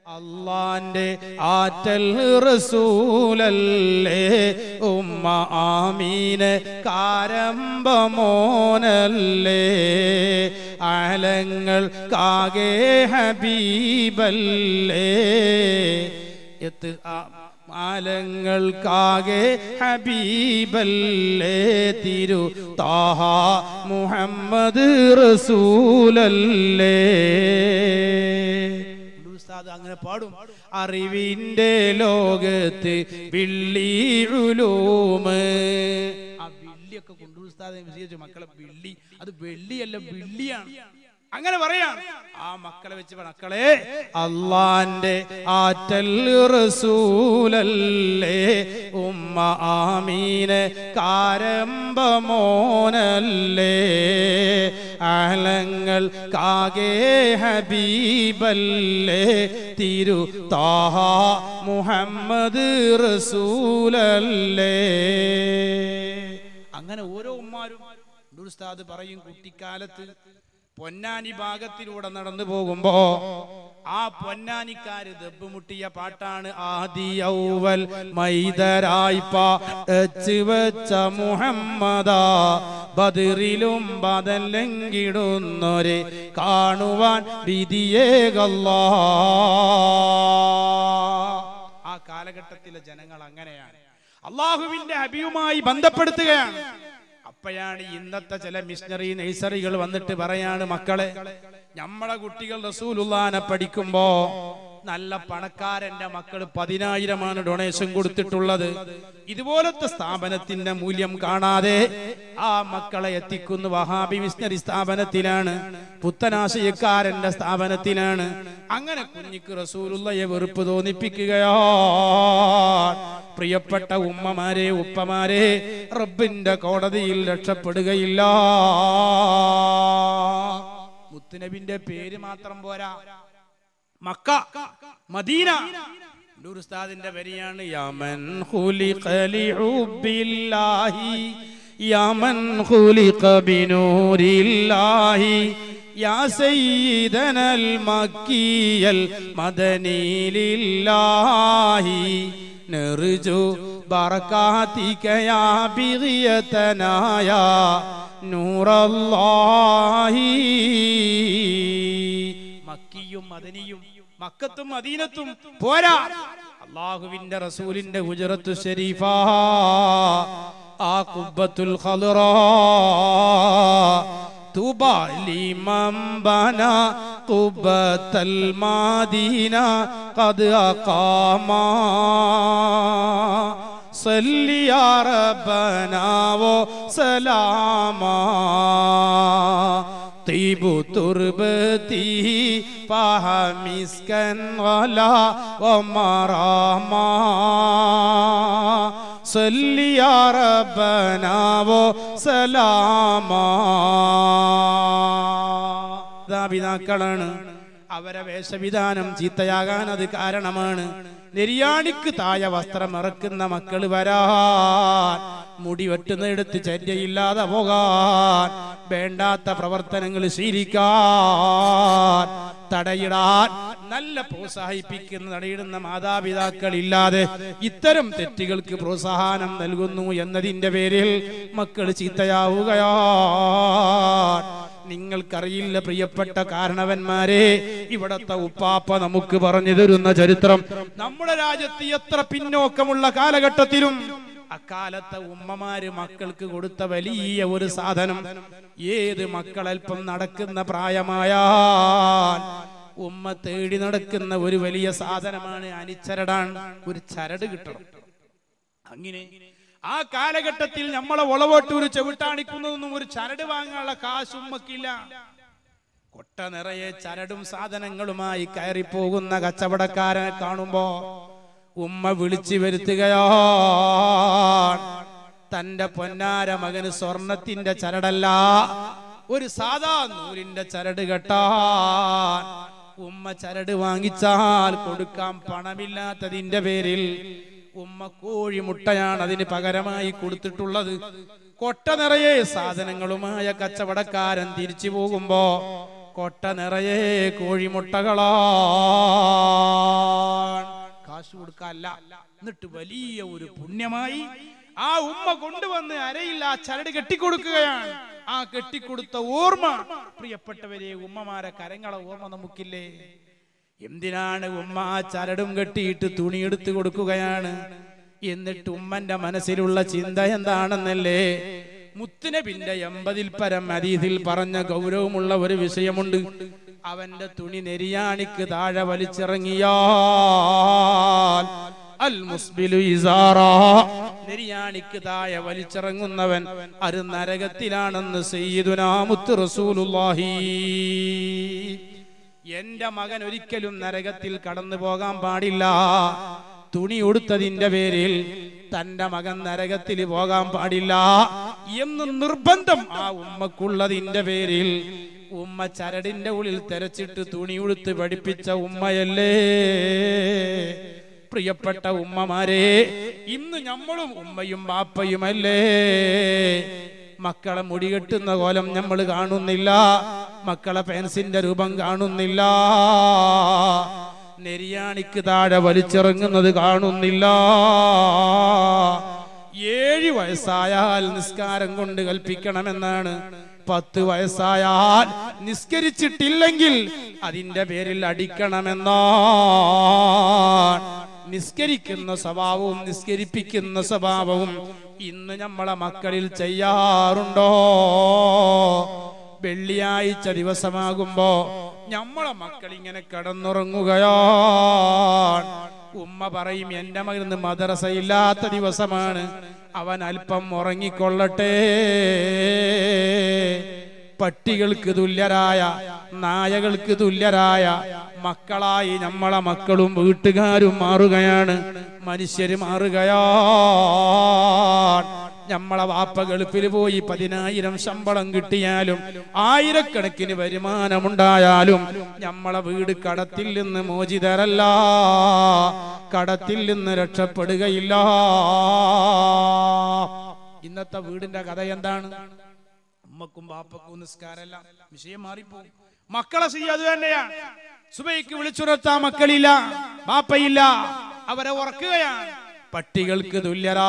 അള്ളാന്റെ ആറ്റൽ റസൂലല്ലേ ഉമ്മ ആമീന് കാരമ്പമോനല്ലേ ആലങ്ങൾ കാകെ ഹബീബല്ലേ എത്ത് ആ- ആലങ്ങൾക്കാകെ ഹബീബല്ലേ തിരു താഹ മുഹമ്മദ് റസൂലല്ലേ ഉസ്താദ് അങ്ങനെ പാടും അറിവിന്റെ ലോകത്ത് വിള്ളിയുലൂമ് ആ വിള്ളിയൊക്കെ കൊണ്ടു ഉസ്താദെ വിശേഷിച്ചു മക്കളെ വിള്ളി അത് വെള്ളിയല്ല വിള്ളിയാണ് അങ്ങനെ പറയാം ആ മക്കളെ വെച്ച് മക്കളെ അള്ളാന്റെ ആറ്റൽ റസൂലല്ലേ ഉമ്മ ആമീന് കാരമ്പമോനല്ലേ ആലങ്ങൾ കാകെ ഹബീബല്ലേ തിരു താഹ മുഹമ്മദ് റസൂലല്ലേ അങ്ങനെ ഓരോ ഉമ്മാരും ഉസ്താദ് പറയും കുട്ടിക്കാലത്ത് പൊന്നാനി ഭാഗത്തിലൂടെ നടന്നു പോകുമ്പോ ആ പൊന്നാനിക്കാര് ദബ്ബ് മുട്ടിയ പാട്ടാണ് ആദി ഔവൽ മൈതരായ്പ എച്ച് വെച്ച മുഹമ്മദ ബദിറിലും ബദല്ലെങ്കിടുന്നൊരെ കാണുവാൻ വിധിയേകല്ലാ ആ കാലഘട്ടത്തിലെ ജനങ്ങൾ അങ്ങനെയാണ് അള്ളാഹുവിന്റെ ഹബിയുമായി ബന്ധപ്പെടുത്തുകയാണ് അപ്പോഴാണ് ഇന്നത്തെ ചില മിഷണറി നഴ്സറികൾ വന്നിട്ട് പറയാണ് മക്കളെ നമ്മളെ കുട്ടികൾ റസൂലുള്ളാനെ പഠിക്കുമ്പോ നല്ല പണക്കാരന്റെ മക്കൾ പതിനായിരമാണ് ഡൊണേഷൻ കൊടുത്തിട്ടുള്ളത് ഇതുപോലത്തെ സ്ഥാപനത്തിന്റെ മൂല്യം കാണാതെ ആ മക്കളെ എത്തിക്കുന്ന വഹാബി മിഷണറി സ്ഥാപനത്തിലാണ് പുത്തനാശയക്കാരന്റെ സ്ഥാപനത്തിലാണ് അങ്ങനെ കുഞ്ഞിക്ക് റസൂലുള്ളയെ വെറുപ്പ് തോന്നിപ്പിക്കുകയോ പ്രിയപ്പെട്ട ഉമ്മമാരെ ഉപ്പമാരെ റബ്ബിന്റെ കോടതിയിൽ രക്ഷപ്പെടുകയില്ല മുത്തുനബിന്റെ പേര് മാത്രം പോരാ മക്ക മദീന ഒരു ഉസ്താദിന്റെ വരിയാണ് യമൻ ഖുലിഖലി ഹുബില്ലാഹി യമൻ ഖുലിഖ ബിനൂരില്ലാഹി യാ സയ്യിദനൽ മക്കിയൽ മദനി ലില്ലാഹി نرجو بركاتك يا بغيتنا يا نور الله മക്കിയും മദനിയും മക്കത്തും മദീനത്തും പോരാ അള്ളാഹുവിന്റെ റസൂലിന്റെ ഗുജറത്തു ഷരീഫ ആ കുബ്ബത്തുൽ ഖൽറാ طوبى لمن بنى قبة المدينة قد أقام صل يا ربنا وسلاما طيب تربته فهمسكا ولا ومراما صل يا ربنا وسلاما പിതാക്കളാണ് അവരെ വേഷവിധാനം ചീത്തയാകാൻ അത് കാരണമാണ് നെരിയാണിക്ക് തായ വസ്ത്രം ഇറക്കുന്ന മക്കൾ വരാൻ മുടി വെട്ടുന്നെടുത്ത് ചര്യയില്ലാതെ പോകാൻ വേണ്ടാത്ത പ്രവർത്തനങ്ങൾ ശീലിക്കാൻ തടയിടാൻ നല്ല പ്രോത്സാഹിപ്പിക്കുന്ന തടയിടുന്ന മാതാപിതാക്കൾ ഇല്ലാതെ ഇത്തരം തെറ്റുകൾക്ക് പ്രോത്സാഹനം നൽകുന്നു എന്നതിന്റെ പേരിൽ മക്കൾ ചീത്തയാവുകയാ നിങ്ങൾക്കറിയില്ല പ്രിയപ്പെട്ട കാരണവന്മാരെ ഇവിടത്തെ ഉപ്പാപ്പ നമുക്ക് പറഞ്ഞു തരുന്ന ചരിത്രം നമ്മുടെ രാജ്യത്ത് എത്ര പിന്നോക്കമുള്ള കാലഘട്ടത്തിലും അക്കാലത്തെ ഉമ്മമാര് മക്കൾക്ക് കൊടുത്ത വലിയ ഒരു സാധനം ഏത് മക്കൾ അല്പം നടക്കുന്ന പ്രായമായാൽ ഉമ്മ തേടി നടക്കുന്ന ഒരു വലിയ സാധനമാണ് അനിച്ചരടാൻ ഒരു ചരട് കിട്ടണം അങ്ങനെ ആ കാലഘട്ടത്തിൽ നമ്മളെ ഒളവോട്ടൂർ ചെവിട്ടാണിക്കുന്നതൊന്നും ഒരു ചരട് വാങ്ങാനുള്ള കാശ് ഉമ്മക്കില്ല കൊട്ട നിറയെ ചരടും സാധനങ്ങളുമായി കയറിപ്പോകുന്ന കച്ചവടക്കാരനെ കാണുമ്പോ ഉമ്മ വിളിച്ചു വരുത്തുകയോ തന്റെ പൊന്നാര മകന് സ്വർണത്തിന്റെ ചരടല്ല ഒരു സാധാ നൂലിന്റെ ചരട് കെട്ടാൻ ഉമ്മ ചരട് വാങ്ങിച്ചാൽ കൊടുക്കാൻ പണമില്ലാത്തതിന്റെ പേരിൽ ഉമ്മ കോഴി മുട്ടയാണ് അതിന് പകരമായി കൊടുത്തിട്ടുള്ളത് കൊട്ട നിറയെ സാധനങ്ങളുമായ കച്ചവടക്കാരൻ തിരിച്ചു പോകുമ്പോ കൊട്ട നിറയെ കോഴിമുട്ടകളാ കാശ് കൊടുക്കല്ല എന്നിട്ട് വലിയ ഒരു പുണ്യമായി ആ ഉമ്മ കൊണ്ടുവന്ന് അരയിൽ ആ ചരട് കെട്ടിക്കൊടുക്കുകയാണ് ആ കെട്ടിക്കൊടുത്ത ഓർമ്മ പ്രിയപ്പെട്ടവരെ ഉമ്മമാരെ കരങ്ങളെ ഓർമ്മ നമുക്കില്ലേ എന്തിനാണ് ഉമ്മ ആ ചരടും കെട്ടിയിട്ട് തുണിയെടുത്ത് കൊടുക്കുകയാണ് എന്നിട്ട് ഉമ്മന്റെ മനസ്സിലുള്ള ചിന്ത എന്താണെന്നല്ലേ മുത്തുനബിന്റെ എൺപതിൽ പരം അതീതിൽ പറഞ്ഞ ഗൗരവമുള്ള ഒരു വിഷയമുണ്ട് അവന്റെ തുണി നെരിയാണിക്ക് താഴെ വലിച്ചിറങ്ങിയാൽ അൽ മുസ്ബിലു ഇസാറാ നെരിയാണിക്ക് താഴെ വലിച്ചിറങ്ങുന്നവൻ അത് നരകത്തിലാണെന്ന് സയ്യിദുനാ മുത്ത് റസൂലുള്ളാഹി എന്റെ മകൻ ഒരിക്കലും നരകത്തിൽ കടന്നു പോകാൻ പാടില്ല തുണി ഉടുത്തതിന്റെ പേരിൽ തന്റെ മകൻ നരകത്തിൽ പോകാൻ പാടില്ല എന്ന് നിർബന്ധം ആ ഉമ്മക്കുള്ളതിന്റെ പേരിൽ ഉമ്മ ചരടിന്റെ ഉള്ളിൽ തെരച്ചിട്ട് തുണി ഉടുത്ത് പഠിപ്പിച്ച ഉമ്മയല്ലേ പ്രിയപ്പെട്ട ഉമ്മമാരെ ഇന്ന് നമ്മളും ഉമ്മയും ബാപ്പയുമല്ലേ മക്കളെ മുടി കെട്ടുന്ന കോലം നമ്മൾ കാണുന്നില്ല മക്കളെ പെൻസിന്റെ രൂപം കാണുന്നില്ല നെരിയാണിക്ക് താഴെ വലിച്ചിറങ്ങുന്നത് കാണുന്നില്ല ഏഴ് വയസ്സായാൽ നിസ്കാരം കൊണ്ട് കൽപ്പിക്കണമെന്നാണ് പത്ത് വയസ്സായാൽ നിസ്കരിച്ചിട്ടില്ലെങ്കിൽ അതിന്റെ പേരിൽ അടിക്കണമെന്നാണ് നിസ്കരിക്കുന്ന സ്വഭാവവും നിസ്കരിപ്പിക്കുന്ന സ്വഭാവവും ഇന്ന് നമ്മളെ മക്കളിൽ ചെയ്യാറുണ്ടോ വെള്ളിയാഴ്ച ദിവസമാകുമ്പോ നമ്മളെ മക്കൾ ഇങ്ങനെ കിടന്നുറങ്ങുകയാണ് ഉമ്മ പറയും എന്റെ മകന് മദ്രസയില്ലാത്ത ദിവസമാണ് അവൻ അല്പം ഉറങ്ങിക്കൊള്ളട്ടെ പട്ടികൾക്ക് തുല്യരായ നായകൾക്ക് തുല്യരായ മക്കളായി നമ്മളെ മക്കളും വീട്ടുകാരും മാറുകയാണ് മനുഷ്യര് മാറുകയാണ് നമ്മളെ വാപ്പ ഗൾഫിൽ പോയി പതിനായിരം ശമ്പളം കിട്ടിയാലും ആയിരക്കണക്കിന് വരുമാനമുണ്ടായാലും നമ്മളെ വീട് കടത്തിൽ നിന്ന് മോചിതരല്ല കടത്തിൽ നിന്ന് രക്ഷപ്പെടുകയില്ല ഇന്നത്തെ വീടിന്റെ കഥ എന്താണ് ഉമ്മക്കും ബാപ്പക്കും നിസ്കാരമല്ല വിഷയം മാറിപ്പോകും മക്കളെ ചെയ്യ അത് തന്നെയാണ് സുബൈക്ക് വിളിച്ചുണർത്താൻ മക്കളില്ല ബാപ്പയില്ല അവരെ ഉറക്കുകയാണ് പട്ടികൾക്ക് തുല്യരാ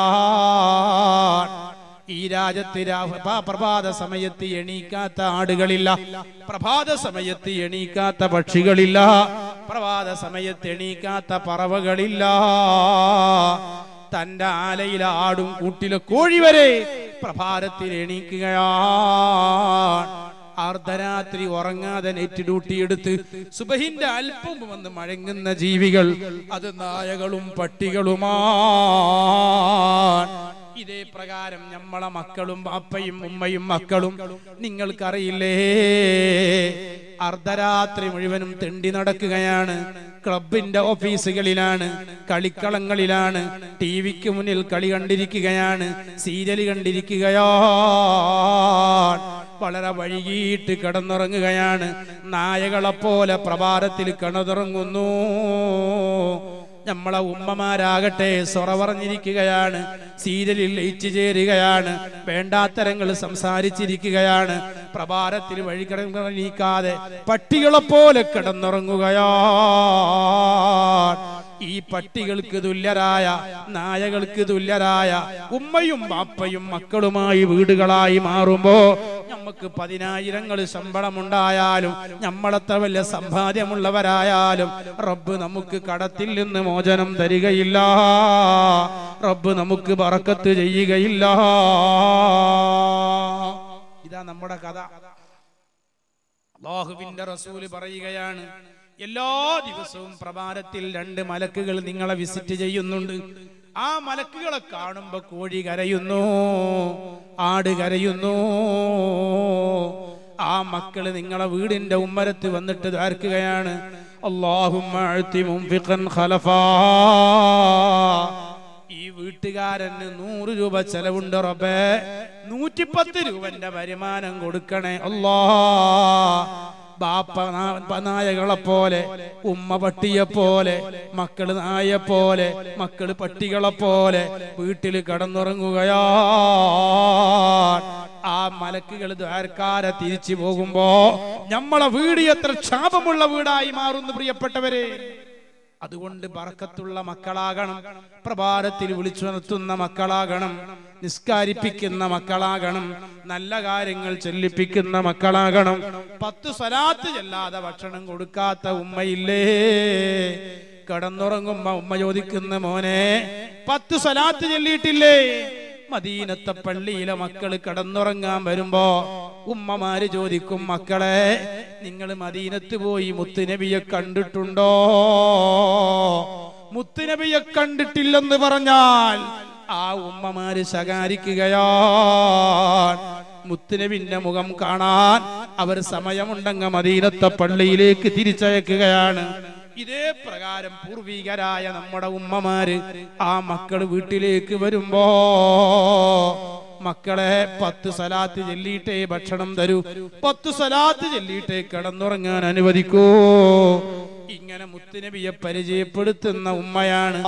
ഈ രാജ്യത്ത് രാ- പ- പ്രഭാത സമയത്ത് എണീക്കാത്ത ആടുകളില്ല പ്രഭാത സമയത്ത് എണീക്കാത്ത പക്ഷികളില്ല പ്രഭാത സമയത്ത് എണീക്കാത്ത പറവകളില്ല തന്റെ ആലയിലെ ആടും കൂട്ടിലെ കോഴി വരെ പ്രഭാതത്തിൽ എണീക്കുകയാണ് അർദ്ധരാത്രി ഉറങ്ങാതെ നെറ്റ് ഡ്യൂട്ടി എടുത്ത് സുബഹിന്റെ അല്പം വന്ന് മഴങ്ങുന്ന ജീവികൾ അത് നായകളും പട്ടികളുമാണ് ഇതേ പ്രകാരം നമ്മളെ മക്കളും അപ്പയും ഉമ്മയും മക്കളും നിങ്ങൾക്കറിയില്ലേ അർദ്ധരാത്രി മുഴുവനും തെണ്ടി നടക്കുകയാണ് ക്ലബിന്റെ ഓഫീസുകളിലാണ് കളിക്കളങ്ങളിലാണ് ടി വിക്ക് മുന്നിൽ കളി കണ്ടിരിക്കുകയാണ് സീരിയൽ കണ്ടിരിക്കുകയാണ് വളരെ വൈകിട്ട് കിടന്നുറങ്ങുകയാണ് നായകളെപ്പോലെ പ്രഭാതത്തിൽ കിണതുറങ്ങുന്നു നമ്മളെ ഉമ്മമാരാകട്ടെ സൊറ പറഞ്ഞിരിക്കുകയാണ് സീരിയലിൽ ലയിച്ചു ചേരുകയാണ് വേണ്ടാത്തരങ്ങൾ സംസാരിച്ചിരിക്കുകയാണ് പ്രഭാതത്തിൽ വഴികിടന്നീക്കാതെ പട്ടികളെപ്പോലെ കിടന്നുറങ്ങുകയാണ് ഈ പട്ടികൾക്ക് തുല്യരായ നായകൾക്ക് തുല്യരായ ഉമ്മയും ബാപ്പയും മക്കളുമായി വീടുകളായി മാറുമ്പോ നമുക്ക് പതിനായിരങ്ങൾ ശമ്പളമുണ്ടായാലും നമ്മളത്ര വലിയ സമ്പാദ്യമുള്ളവരായാലും റബ്ബ് നമുക്ക് കടത്തിൽ നിന്ന് മോചനം തരികയില്ല റബ്ബ് നമുക്ക് ബറക്കത്ത് ചെയ്യുകയില്ല ഇതാ നമ്മുടെ കഥ അള്ളാഹുവിന്റെ റസൂല് പറയുകയാണ് എല്ലാ ദിവസവും പ്രഭാതത്തിൽ രണ്ട് മലക്കുകൾ നിങ്ങളെ വിസിറ്റ് ചെയ്യുന്നുണ്ട് ആ മലക്കുകളെ കാണുമ്പോ കോഴി കരയുന്നു ആട് കരയുന്നു ആ മക്കള് നിങ്ങളെ വീടിന്റെ ഉമ്മരത്ത് വന്നിട്ട് ധാർക്കുകയാണ് ഈ വീട്ടുകാരന് നൂറ് രൂപ ചെലവുണ്ട് റബ്ബേ നൂറ്റിപ്പത്ത് രൂപന്റെ വരുമാനം കൊടുക്കണേ അല്ലാ ബാപ്പ നാ- നായകളെ പോലെ ഉമ്മ പട്ടിയെ പോലെ മക്കള് നായെ പോലെ മക്കള് പട്ടികളെ പോലെ വീട്ടിൽ കടന്നുറങ്ങുകയാ ആ മലക്കുകൾ ദ്വാരക്കാരെ തിരിച്ചു പോകുമ്പോ നമ്മളെ വീട് എത്ര ക്ഷാപമുള്ള വീടായി മാറുന്നു പ്രിയപ്പെട്ടവരെ അതുകൊണ്ട് ബറക്കത്തുള്ള മക്കളാകണം പ്രഭാതത്തിൽ വിളിച്ചുണർത്തുന്ന മക്കളാകണം നിസ്കാരിപ്പിക്കുന്ന മക്കളാകണം നല്ല കാര്യങ്ങൾ ചൊല്ലിപ്പിക്കുന്ന മക്കളാകണം പത്ത് സ്വലാത്ത് ചെല്ലാതെ ഭക്ഷണം കൊടുക്കാത്ത ഉമ്മയില്ലേ കടന്നുറങ്ങുമ്പോ ഉമ്മ ചോദിക്കുന്ന മോനെ പത്ത് സ്വലാത്ത് ചൊല്ലിയിട്ടില്ലേ മദീനത്തെ പള്ളിയിലെ മക്കള് കടന്നുറങ്ങാൻ വരുമ്പോ ഉമ്മമാര് ചോദിക്കും മക്കളെ നിങ്ങൾ മദീനത്ത് പോയി മുത്തുനബിയെ കണ്ടിട്ടുണ്ടോ മുത്തുനബിയെ കണ്ടിട്ടില്ലെന്ന് പറഞ്ഞാൽ ആ ഉമ്മമാര് ശകാരിക്കുകയാ മുത്തുനബിന്റെ മുഖം കാണാൻ അവർ സമയമുണ്ടെങ്കിൽ മദീനത്തെ പള്ളിയിലേക്ക് തിരിച്ചയക്കുകയാണ് ഇതേ പ്രകാരം പൂർവികരായ നമ്മുടെ ഉമ്മമാര് ആ മക്കൾ വീട്ടിലേക്ക് വരുമ്പോ മക്കളെ പത്ത് സലാത്ത് ചൊല്ലിയിട്ടേ ഭക്ഷണം തരൂ പത്ത് സലാത്ത് ചൊല്ലിയിട്ടേ കിടന്നുറങ്ങാൻ അനുവദിക്കൂ ഇങ്ങനെ മുത്തുനബിയെ പരിചയപ്പെടുത്തുന്ന ഉമ്മയാണ്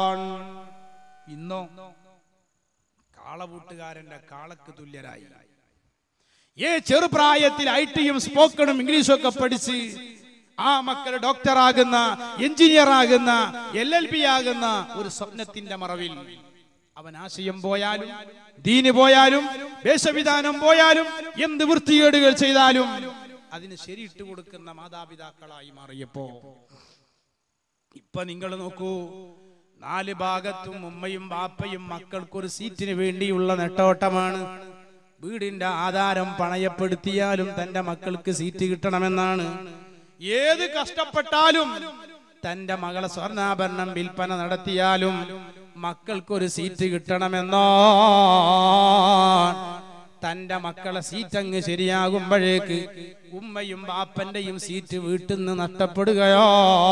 ഇന്നോ കാളവൂട്ടുകാരന്റെ കാളക്ക് തുല്യരായി ഏ ചെറുപ്രായത്തിൽ ഐ ടിയും സ്പോക്കണും ഇംഗ്ലീഷും ഒക്കെ പഠിച്ച് ആ മക്കൾ ഡോക്ടറാകുന്ന എഞ്ചിനീയർ ആകുന്ന എൽ എൽ ബി ആകുന്ന ഒരു സ്വപ്നത്തിന്റെ മറവിൽ അവൻ ആശയം പോയാലും ദീന് പോയാലും വേഷവിധാനം പോയാലും എന്ത് വൃത്തികേടുകൾ ചെയ്താലും അതിന് ശരിയിട്ട് കൊടുക്കുന്ന മാതാപിതാക്കളായി മാറിയപ്പോ ഇപ്പൊ നിങ്ങൾ നോക്കൂ നാല് ഭാഗത്തും ഉമ്മയും ബാപ്പയും മക്കൾക്കൊരു സീറ്റിന് വേണ്ടിയുള്ള നെട്ടോട്ടമാണ് വീടിന്റെ ആധാരം പണയപ്പെടുത്തിയാലും തന്റെ മക്കൾക്ക് സീറ്റ് കിട്ടണമെന്നാണ് ഏത് കഷ്ടപ്പെട്ടാലും തന്റെ മകളെ സ്വർണ്ണാഭരണം വിൽപ്പന നടത്തിയാലും മക്കൾക്കൊരു സീറ്റ് കിട്ടണമെന്നോ തന്റെ മക്കളെ സീറ്റ് അങ്ങ് ശരിയാകുമ്പോഴേക്ക് ഉമ്മയും ബാപ്പന്റെയും സീറ്റ് വീട്ടിൽ നിന്ന് നഷ്ടപ്പെടുകയോ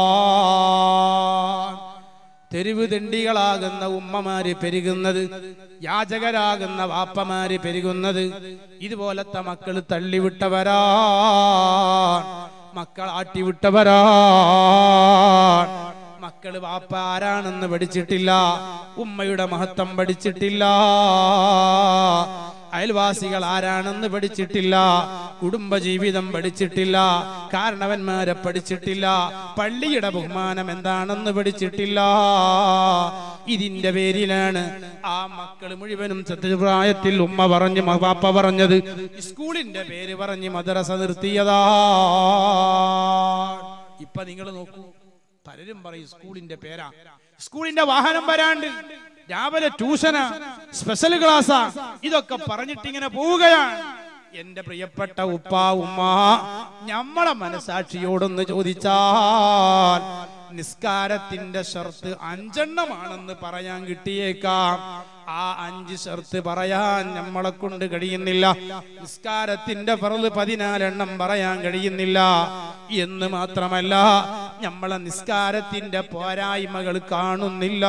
തെരുവ് തെണ്ടികളാകുന്ന ഉമ്മമാര് പെരുകുന്നത് യാചകരാകുന്ന വാപ്പമാര് പെരുകുന്നത് ഇതുപോലത്തെ മക്കൾ തള്ളിവിട്ടവരാ മക്കൾ ആട്ടിവിട്ടവരാ മക്കള് വാപ്പ ആരാണെന്ന് പഠിച്ചിട്ടില്ല ഉമ്മയുടെ മഹത്വം പഠിച്ചിട്ടില്ല അയൽവാസികൾ ആരാണെന്ന് പഠിച്ചിട്ടില്ല കുടുംബജീവിതം പഠിച്ചിട്ടില്ല കാരണവന്മാരെ പഠിച്ചിട്ടില്ല പള്ളിയുടെ ബഹുമാനം എന്താണെന്ന് പഠിച്ചിട്ടില്ല ഇതിന്റെ പേരിലാണ് ആ മക്കൾ മുഴുവനും ചെറുപ്രായത്തിൽ ഉമ്മ പറഞ്ഞ് മ- വാപ്പ പറഞ്ഞത് സ്കൂളിന്റെ പേര് പറഞ്ഞ് മദ്രസ നിർത്തിയതാ ഇപ്പൊ നിങ്ങൾ നോക്കൂ പലരും പറയും സ്കൂളിന്റെ പേരാ സ്കൂളിന്റെ വാഹനം വരാണ്ട് രാവിലെ ട്യൂഷനാ സ്പെഷ്യൽ ക്ലാസ്സാ ഇതൊക്കെ പറഞ്ഞിട്ട് ഇങ്ങനെ പോവുകയാണ് എന്റെ പ്രിയപ്പെട്ട ഉപ്പ ഉമ്മ ഞമ്മളെ മനസാക്ഷിയോടൊന്ന് ചോദിച്ചാൽ നിസ്കാരത്തിന്റെ ഷർത്ത് അഞ്ചെണ്ണമാണെന്ന് പറയാൻ കിട്ടിയേക്കാം ആ അഞ്ച് ഷർത്ത് പറയാൻ നമ്മളെ കൊണ്ട് കഴിയുന്നില്ല നിസ്കാരത്തിന്റെ ഫറല് പതിനാലെണ്ണം പറയാൻ കഴിയുന്നില്ല എന്ന് മാത്രമല്ല നമ്മളെ നിസ്കാരത്തിന്റെ പോരായ്മകൾ കാണുന്നില്ല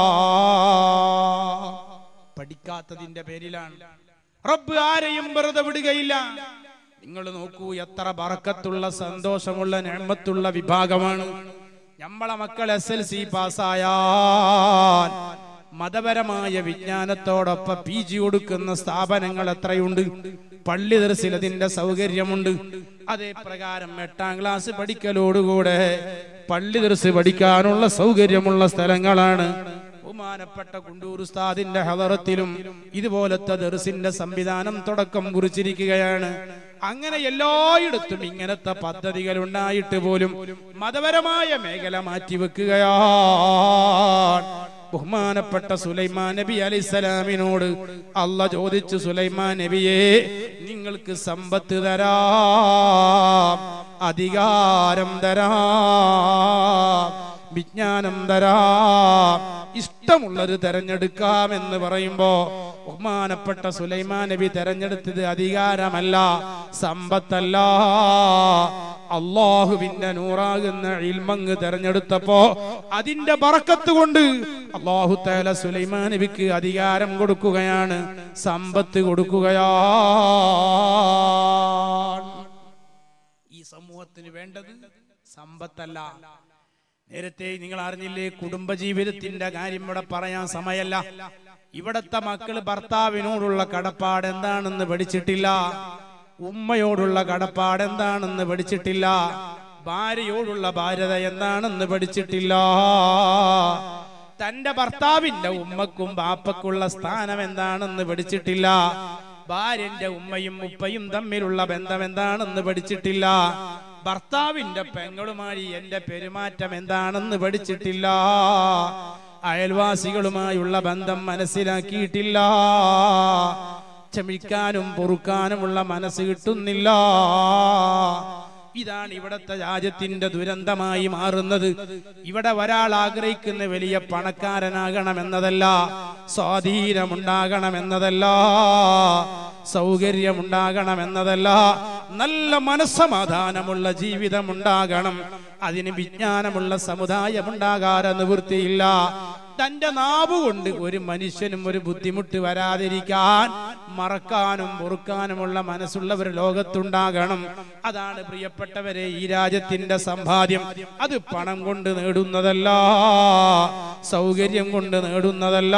പഠിക്കാത്തതിന്റെ പേരിലാണ് റബ്ബ് ആരെയും വെറുതെ വിടുകയില്ല നിങ്ങൾ നോക്കൂ എത്ര ബറക്കത്തുള്ള സന്തോഷമുള്ള ഞമ്മത്തുള്ള വിഭാഗമാണ് നമ്മളെ മക്കൾ എസ് എൽ സി പാസ്സായാൽ മതപരമായ വിജ്ഞാനത്തോടൊപ്പം പി ജി കൊടുക്കുന്ന സ്ഥാപനങ്ങൾ എത്രയുണ്ട് പള്ളി ദർശിൽ അതിന്റെ സൗകര്യമുണ്ട് അതേ പ്രകാരം എട്ടാം ക്ലാസ് പഠിക്കലോടുകൂടെ പള്ളി ദർശ് പഠിക്കാനുള്ള സൗകര്യമുള്ള സ്ഥലങ്ങളാണ് ബഹുമാനപ്പെട്ട കുണ്ടൂർ ഉസ്താദിന്റെ ഹദറത്തിലും ഇതുപോലത്തെ ദർസിന്റെ സംവിധാനം തുടക്കം കുറിച്ചിരിക്കുകയാണ് അങ്ങനെ എല്ലായിടത്തും ഇങ്ങനത്തെ പദ്ധതികൾ ഉണ്ടായിട്ട് പോലും മതപരമായ മേഖല മാറ്റിവെക്കുകയാണ് ബഹുമാനപ്പെട്ട സുലൈമാൻ നബി അലൈസലാമിനോട് അല്ല ചോദിച്ചു സുലൈമാൻ നബിയെ നിങ്ങൾക്ക് സമ്പത്ത് തരാം അധികാരം തരാം വിജ്ഞാനം തരാം ഇഷ്ടമുള്ളത് തെരഞ്ഞെടുക്കാം എന്ന് പറയുമ്പോ ബഹുമാനപ്പെട്ട സുലൈമാൻ നബി തെരഞ്ഞെടുത്തത് അധികാരമല്ല സമ്പത്തല്ല അള്ളാഹുവിന്റെ നൂറാകുന്ന ഇൽമങ്ങ് തെരഞ്ഞെടുത്തപ്പോ അതിന്റെ ബറക്കത്ത് കൊണ്ട് അള്ളാഹു തേല സുലൈമാൻ നബിക്ക് അധികാരം കൊടുക്കുകയാണ് സമ്പത്ത് കൊടുക്കുകയാണ് ഈ സമൂഹത്തിന് വേണ്ടത് സമ്പത്തല്ല നേരത്തെ നിങ്ങൾ അറിഞ്ഞില്ലേ കുടുംബജീവിതത്തിന്റെ കാര്യം ഇവിടെ പറയാൻ സമയല്ല ഇവിടത്തെ മക്കള് ഭർത്താവിനോടുള്ള കടപ്പാട് എന്താണെന്ന് പഠിച്ചിട്ടില്ല ഉമ്മയോടുള്ള കടപ്പാട് എന്താണെന്ന് പഠിച്ചിട്ടില്ല ഭാര്യയോടുള്ള ഭാര്യത എന്താണെന്ന് പഠിച്ചിട്ടില്ല തന്റെ ഭർത്താവിന്റെ ഉമ്മക്കും ബാപ്പക്കുള്ള സ്ഥാനം എന്താണെന്ന് പഠിച്ചിട്ടില്ല ഭാര്യന്റെ ഉമ്മയും ഉപ്പയും തമ്മിലുള്ള ബന്ധം എന്താണെന്ന് പഠിച്ചിട്ടില്ല ഭർത്താവിന്റെ പെങ്ങളുമായി എന്റെ പെരുമാറ്റം എന്താണെന്ന് പഠിച്ചിട്ടില്ല അയൽവാസികളുമായുള്ള ബന്ധം മനസ്സിലാക്കിയിട്ടില്ല ക്ഷമിക്കാനും പൊറുക്കാനുമുള്ള മനസ്സ് കിട്ടുന്നില്ല ഇതാണ് ഇവിടത്തെ രാജ്യത്തിന്റെ ദുരന്തമായി മാറുന്നത് ഇവിടെ ഒരാൾ ആഗ്രഹിക്കുന്ന വലിയ പണക്കാരനാകണമെന്നതല്ല സ്വാധീനമുണ്ടാകണമെന്നതല്ല സൗകര്യമുണ്ടാകണമെന്നതല്ല നല്ല മനസ്സമാധാനമുള്ള ജീവിതം ഉണ്ടാകണം അതിന് വിജ്ഞാനമുള്ള സമുദായം ഉണ്ടാകാതെ നിവൃത്തിയില്ല തന്റെ നാവ് കൊണ്ട് ഒരു മനുഷ്യനും ഒരു ബുദ്ധിമുട്ട് വരാതിരിക്കാൻ മറക്കാനും പൊറുക്കാനുമുള്ള മനസ്സുള്ളവർ ലോകത്തുണ്ടാകണം അതാണ് പ്രിയപ്പെട്ടവരെ ഈ രാജ്യത്തിന്റെ സമ്പാദ്യം അത് പണം കൊണ്ട് നേടുന്നതല്ല സൗകര്യം കൊണ്ട് നേടുന്നതല്ല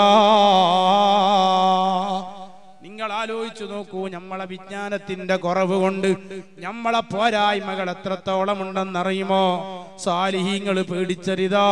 നിങ്ങൾ ആലോചിച്ചു നോക്കൂ നമ്മളെ വിജ്ഞാനത്തിന്റെ കുറവ് കൊണ്ട് നമ്മളെ പോരായ്മകൾ എത്രത്തോളം ഉണ്ടെന്നറിയുമോ സാലിഹീങ്ങൾ പേടിച്ചരിതാ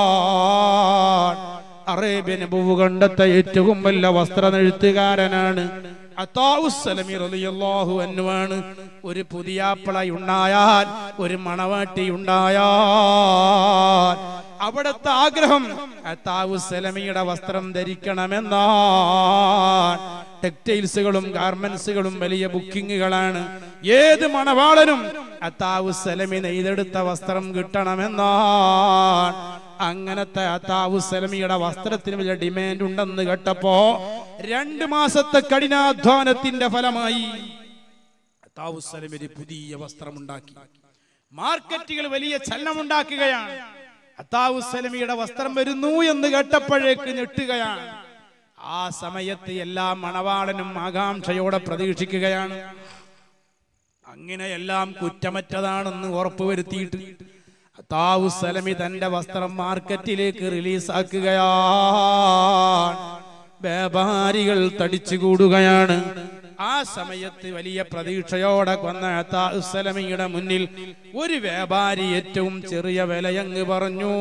അറേബ്യൻ ഭൂഖണ്ഡത്തെ ഏറ്റവും വലിയ വസ്ത്രനെഴുത്തുകാരനാണ് അത്താവുസലമി റളിയല്ലാഹു അൻഹുവാണ് ഒരു പുതിയാപ്പിള ഉണ്ടായാൽ ഒരു മണവാട്ടി ഉണ്ടായാൽ അവിടുത്തെ ആഗ്രഹം അത്താവുസലമിയുടെ വസ്ത്രം ധരിക്കണമെന്നാണ് ടെക്സ്റ്റൈൽസുകളും ഗാർമെന്റ്സുകളും വലിയ ബുക്കിങ്ങുകളാണ് ഏത് മണവാളനും അത്താവു സലമി നെയ്തെടുത്ത വസ്ത്രം കിട്ടണമെന്നാണ് അങ്ങനത്തെ അത്താവു സലമിയുടെ വസ്ത്രത്തിന് വലിയ ഡിമാൻഡ് ഉണ്ടെന്ന് കേട്ടപ്പോ രണ്ട് മാസത്തെ കഠിനാധ്വാനത്തിന്റെ ഫലമായി അത്താവു സലമി ഒരു പുതിയ വസ്ത്രമുണ്ടാക്കി മാർക്കറ്റുകൾ വലിയ ചലനമുണ്ടാക്കുകയാണ് അത്താവു സലമിയുടെ വസ്ത്രം വരുന്നു എന്ന് കേട്ടപ്പോഴേക്ക് ഞെട്ടുകയാണ് ആ സമയത്ത് എല്ലാ മണവാളനും ആകാംക്ഷയോടെ പ്രതീക്ഷിക്കുകയാണ് അങ്ങനെ എല്ലാം കുറ്റമറ്റതാണെന്ന് ഉറപ്പുവരുത്തിയിട്ട് താവു സലമി തന്റെ വസ്ത്രം മാർക്കറ്റിലേക്ക് റിലീസാക്കുകയാണ് വ്യാപാരികൾ തടിച്ചുകൂടുകയാണ് ആ സമയത്ത് വലിയ പ്രതീക്ഷയോടെ കൊന്ന താവു സലമിയുടെ മുന്നിൽ ഒരു വ്യാപാരി ഏറ്റവും ചെറിയ വിലയങ്ങ് പറഞ്ഞു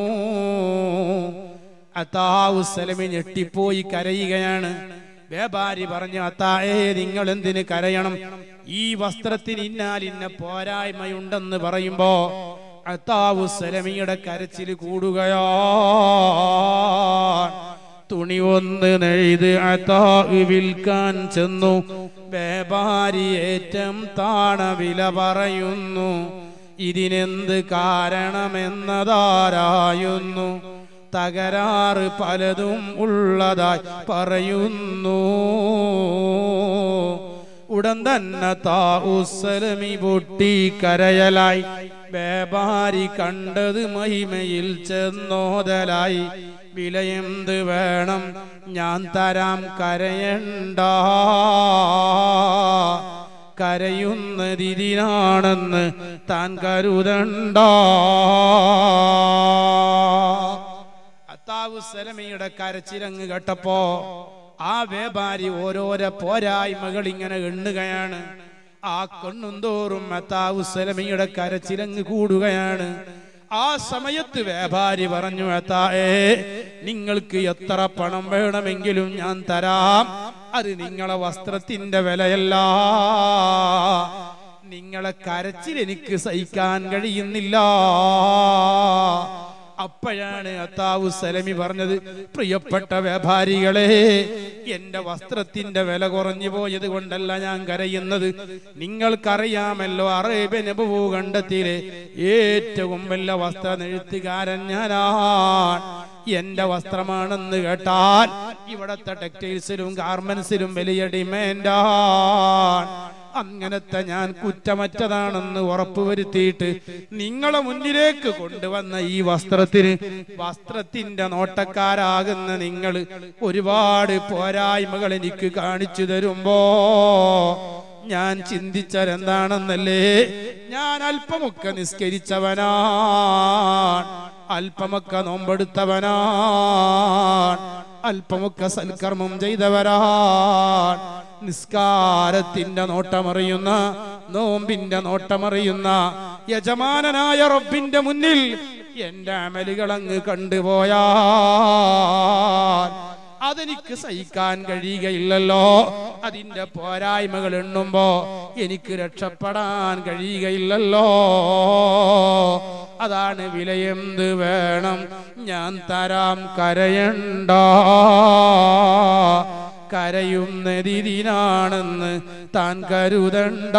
അത്താവുസലമി ഞെട്ടിപ്പോയി കരയുകയാണ് വ്യാപാരി പറഞ്ഞു അത്തായേ നിങ്ങൾ എന്തിന് കരയണം ഈ വസ്ത്രത്തിന് ഇന്നാൽ ഇന്ന പോരായ്മയുണ്ടെന്ന് പറയുമ്പോ അത്താവുസലമിയുടെ കരച്ചിൽ കൂടുകയോ തുണി ഒന്ന് നെയ്ത് അത്താവ് വിൽക്കാൻ ചെന്നു വ്യാപാരി ഏറ്റം താണ വില പറയുന്നു ഇതിനെന്ത് കാരണമെന്നതാരായുന്നു തകരാറ് പലതും ഉള്ളതായി പറയുന്നു ഉടൻ തന്നെ താഉസലമി പൊട്ടി കരയലായി വ്യാപാരി കണ്ടത് മഹിമയിൽ ചെന്നോതലായി വിലയെന്ത് വേണം ഞാൻ തരാം കരയണ്ട കരയുന്നതിനാണെന്ന് താൻ കരുതണ്ട അത്താവു സലമിയുടെ കരച്ചിലങ്ങ് കേട്ടപ്പോ ആ വ്യാപാരി ഓരോരോ പോരായ്മകൾ ഇങ്ങനെ എണ്ണുകയാണ് ആ കണ്ണും തോറും അത്താവു സലമിയുടെ കരച്ചിലങ്ങ് കൂടുകയാണ് ആ സമയത്ത് വ്യാപാരി പറഞ്ഞു അത്തായേ നിങ്ങൾക്ക് എത്ര പണം വേണമെങ്കിലും ഞാൻ തരാം അത് നിങ്ങളെ വസ്ത്രത്തിന്റെ വിലയല്ല നിങ്ങളെ കരച്ചിൽ എനിക്ക് സഹിക്കാൻ കഴിയുന്നില്ല അപ്പോഴാണ് അത്താവു സലമി പറഞ്ഞത് പ്രിയപ്പെട്ട വ്യാപാരികളെ എന്റെ വസ്ത്രത്തിന്റെ വില കുറഞ്ഞു പോയത് കൊണ്ടല്ല ഞാൻ കരയുന്നത് നിങ്ങൾക്കറിയാമല്ലോ അറേബ്യൻ ഭൂഖണ്ഡത്തിലെ ഏറ്റവും വലിയ വസ്ത്രനെഴുത്തുകാരൻ ഞാനാണ് എന്റെ വസ്ത്രമാണെന്ന് കേട്ടാൽ ഇവിടത്തെ ടെക്സ്റ്റൈൽസിലും ഗാർമെന്റ്സിലും വലിയ ഡിമാൻഡാണ് അങ്ങനത്തെ ഞാൻ കുറ്റമറ്റതാണെന്ന് ഉറപ്പുവരുത്തിയിട്ട് നിങ്ങളെ മുന്നിലേക്ക് കൊണ്ടുവന്ന ഈ വസ്ത്രത്തിന് വസ്ത്രത്തിന്റെ നോട്ടക്കാരാകുന്ന നിങ്ങൾ ഒരുപാട് പോരായ്മകൾ എനിക്ക് കാണിച്ചു തരുമ്പോ ഞാൻ ചിന്തിച്ചതെന്താണെന്നല്ലേ ഞാൻ അല്പമൊക്കെ നിസ്കരിച്ചവനാണ് അല്പമൊക്കെ നോമ്പെടുത്തവനാണ് അല്പമൊക്കെ സൽക്കർമ്മം ചെയ്തവരാണ് നിസ്കാരത്തിന്റെ നോട്ടമറിയുന്ന നോമ്പിന്റെ നോട്ടമറിയുന്ന യജമാനനായ റബ്ബിന്റെ മുന്നിൽ എന്റെ അമലുകൾ അങ്ങ് കണ്ടുപോയാൽ അതെനിക്ക് സഹിക്കാൻ കഴിയുകയില്ലല്ലോ അതിന്റെ പോരായ്മകൾ എണ്ണുമ്പോ എനിക്ക് രക്ഷപ്പെടാൻ കഴിയുകയില്ലല്ലോ അതാണ് വിലയെന്ത് വേണം ഞാൻ തരാം കരയണ്ട കരയുന്നതിനാണെന്ന് താൻ കരുതണ്ട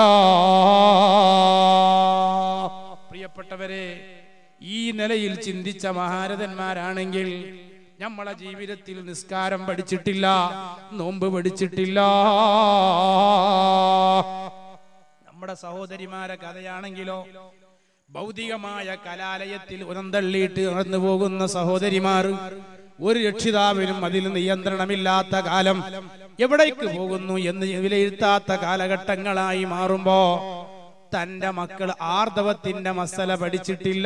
പ്രിയപ്പെട്ടവരെ ഈ നിലയിൽ ചിന്തിച്ച മഹാരഥന്മാരാണെങ്കിൽ നമ്മളെ ജീവിതത്തിൽ നിസ്കാരം പഠിച്ചിട്ടില്ല നോമ്പ് പഠിച്ചിട്ടില്ല നമ്മുടെ സഹോദരിമാരെ കഥയാണെങ്കിലോ ഭൗതികമായ കലാലയത്തിൽ ഉറന്തള്ളിയിട്ട് നടന്നു പോകുന്ന സഹോദരിമാർ ഒരു രക്ഷിതാവിനും അതിൽ നിയന്ത്രണമില്ലാത്ത കാലം എവിടേക്ക് പോകുന്നു എന്ന് വിലയിരുത്താത്ത കാലഘട്ടങ്ങളായി മാറുമ്പോ തന്റെ മക്കൾ ആർദവത്തിന്റെ മസല പഠിച്ചിട്ടില്ല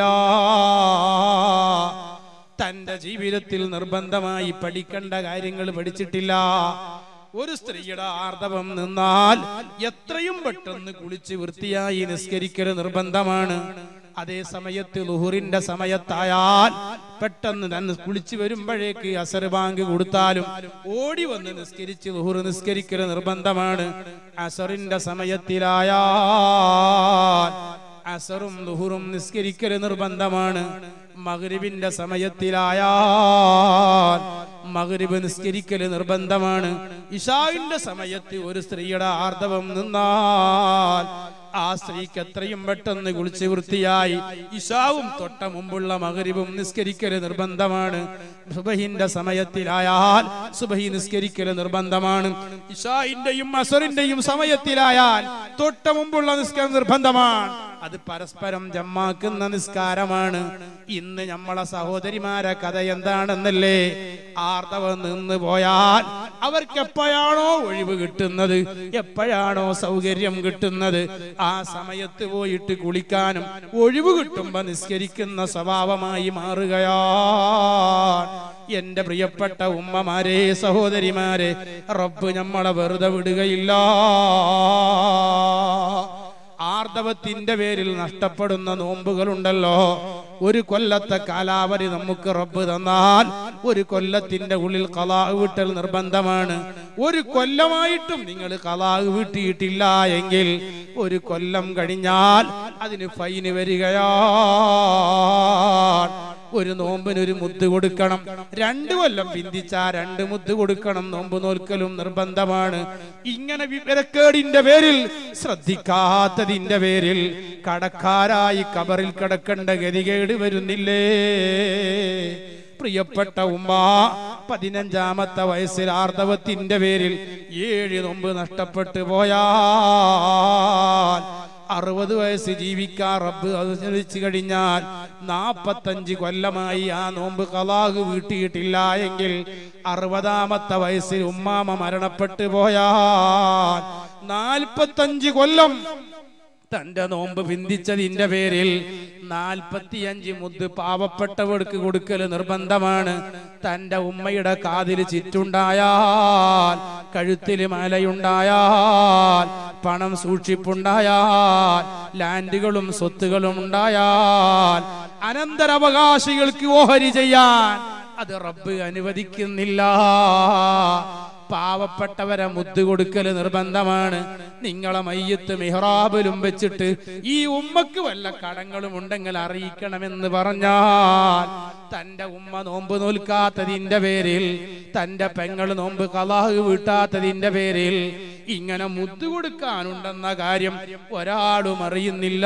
തന്റെ ജീവിതത്തിൽ നിർബന്ധമായി പഠിക്കേണ്ട കാര്യങ്ങൾ പഠിച്ചിട്ടില്ല ഒരു സ്ത്രീയുടെ ആർദവം നിന്നാൽ എത്രയും പെട്ടെന്ന് കുളിച്ച് വൃത്തിയായി നിസ്കരിക്കൽ നിർബന്ധമാണ് അതേ സമയത്ത് ലുഹുറിന്റെ സമയത്തായാൽ പെട്ടെന്ന് തന്നെ കുളിച്ചു വരുമ്പോഴേക്ക് അസർ ബാങ്ക് കൊടുത്താലും ഓടി വന്ന് നിസ്കരിച്ച് ലുഹുർ നിസ്കരിക്കൽ നിർബന്ധമാണ് അസറിന്റെ സമയത്തിലായാൽ അസറും ലുഹുറും നിസ്കരിക്കൽ നിർബന്ധമാണ് മഗ്രിബിന്റെ സമയത്തിലായാൽ മഗ്രിബ് നിസ്കരിക്കൽ നിർബന്ധമാണ് ഇഷാവിന്റെ സമയത്ത് ഒരു സ്ത്രീയുടെ ആർദവം നിന്നാൽ ആ സ്ത്രീക്ക് എത്രയും പെട്ടെന്ന് കുളിച്ച് വൃത്തിയായി ഇഷാവും തൊട്ട മുമ്പുള്ള മകരിവും നിസ്കരിക്കല് നിർബന്ധമാണ് സുബഹിന്റെ സമയത്തിലായാൽ സുബഹി നിസ്കരിക്കല് നിർബന്ധമാണ് ഇഷായിന്റെയും അസറിന്റെയും സമയത്തിലായാൽ തൊട്ട മുമ്പുള്ള നിസ്കാരം നിർബന്ധമാണ് അത് പരസ്പരം ജമ്മാക്കുന്ന നിസ്കാരമാണ് ഇന്ന് നമ്മളെ സഹോദരിമാരെ കഥ എന്താണെന്നല്ലേ ആർത്തവം നിന്ന് പോയാൽ അവർക്ക് എപ്പോഴാണോ ഒഴിവ് കിട്ടുന്നത് എപ്പോഴാണോ സൗകര്യം കിട്ടുന്നത് ആ സമയത്ത് പോയിട്ട് കുളിക്കാനും ഒഴിവ് കിട്ടുമ്പോ നിസ്കരിക്കുന്ന സ്വഭാവമായി മാറുകയാണ് എന്റെ പ്രിയപ്പെട്ട ഉമ്മമാരെ സഹോദരിമാരെ റബ്ബ് നമ്മളെ വെറുതെ വിടുകയില്ല ആർദവത്തിന്റെ പേരിൽ നഷ്ടപ്പെടുന്ന നോമ്പുകളുണ്ടല്ലോ ഒരു കൊല്ലത്തെ കാലാവധി നമുക്ക് റബ്ബ് തന്നാൽ ഒരു കൊല്ലത്തിന്റെ ഉള്ളിൽ കലാഹ് വീട്ടൽ നിർബന്ധമാണ് ഒരു കൊല്ലമായിട്ടും നിങ്ങൾ കലാഹ് വീട്ടിയിട്ടില്ല എങ്കിൽ ഒരു കൊല്ലം കഴിഞ്ഞാൽ അതിന് ഫൈന് വരികയാണ് ഒരു നോമ്പിന് ഒരു മുത്ത് കൊടുക്കണം രണ്ടു കൊല്ലം പിന്തിച്ച രണ്ട് മുത്ത് കൊടുക്കണം നോമ്പ് നോൽക്കലും നിർബന്ധമാണ് ഇങ്ങനെ വിവരക്കേടിന്റെ പേരിൽ ശ്രദ്ധിക്കാത്തതിന്റെ പേരിൽ കടക്കാരായി കബറിൽ കിടക്കേണ്ട ഗതികേട് വരുന്നില്ലേ പ്രിയപ്പെട്ട ഉമ്മ പതിനഞ്ചാമത്തെ വയസ്സിൽ ആർദവത്തിന്റെ പേരിൽ ഏഴ് നോമ്പ് നഷ്ടപ്പെട്ടു പോയാൽ അറുപത് വയസ്സ് ജീവിക്കാൻ റബ്ബ് അനുസരിച്ചു കഴിഞ്ഞാൽ നാപ്പത്തഞ്ച് കൊല്ലമായി ആ നോമ്പ് കലാഹ് വീട്ടിയിട്ടില്ല എങ്കിൽ അറുപതാമത്തെ വയസ്സിൽ ഉമ്മാമ മരണപ്പെട്ടു പോയാൽ നാൽപ്പത്തഞ്ച് കൊല്ലം തന്റെ നോമ്പ് ബിന്ദിച്ചതിന്റെ പേരിൽ നാൽപ്പത്തിയഞ്ച് മുദ്ദ് പാവപ്പെട്ടവർക്ക് കൊടുക്കൽ നിർബന്ധമാണ് തന്റെ ഉമ്മയുടെ കാതിൽ ചിറ്റുണ്ടായാൽ കഴുത്തിൽ മലയുണ്ടായാൽ പണം സൂക്ഷിപ്പുണ്ടായാൽ ലാൻഡുകളും സ്വത്തുകളും ഉണ്ടായാൽ അനന്തരാവകാശികൾക്ക് ഓഹരി ചെയ്യാൻ അത് റബ്ബ് അനുവദിക്കുന്നില്ല പാവപ്പെട്ടവരെ മുദ്ദ് കൊടുക്കല് നിർബന്ധമാണ് നിങ്ങളെ മയ്യത്ത് മിഹ്റാബിലും വെച്ചിട്ട് ഈ ഉമ്മക്ക് വല്ല കടങ്ങളും ഉണ്ടെങ്കിൽ അറിയിക്കണമെന്ന് പറഞ്ഞാൽ തന്റെ ഉമ്മ നോമ്പ് നോൽക്കാത്തതിന്റെ പേരിൽ തന്റെ പെങ്ങൾ നോമ്പ് കലാഹ് വീട്ടാത്തതിന്റെ പേരിൽ ഇങ്ങനെ മുദ്ദ് കൊടുക്കാനുണ്ടെന്ന കാര്യം ഒരാളും അറിയുന്നില്ല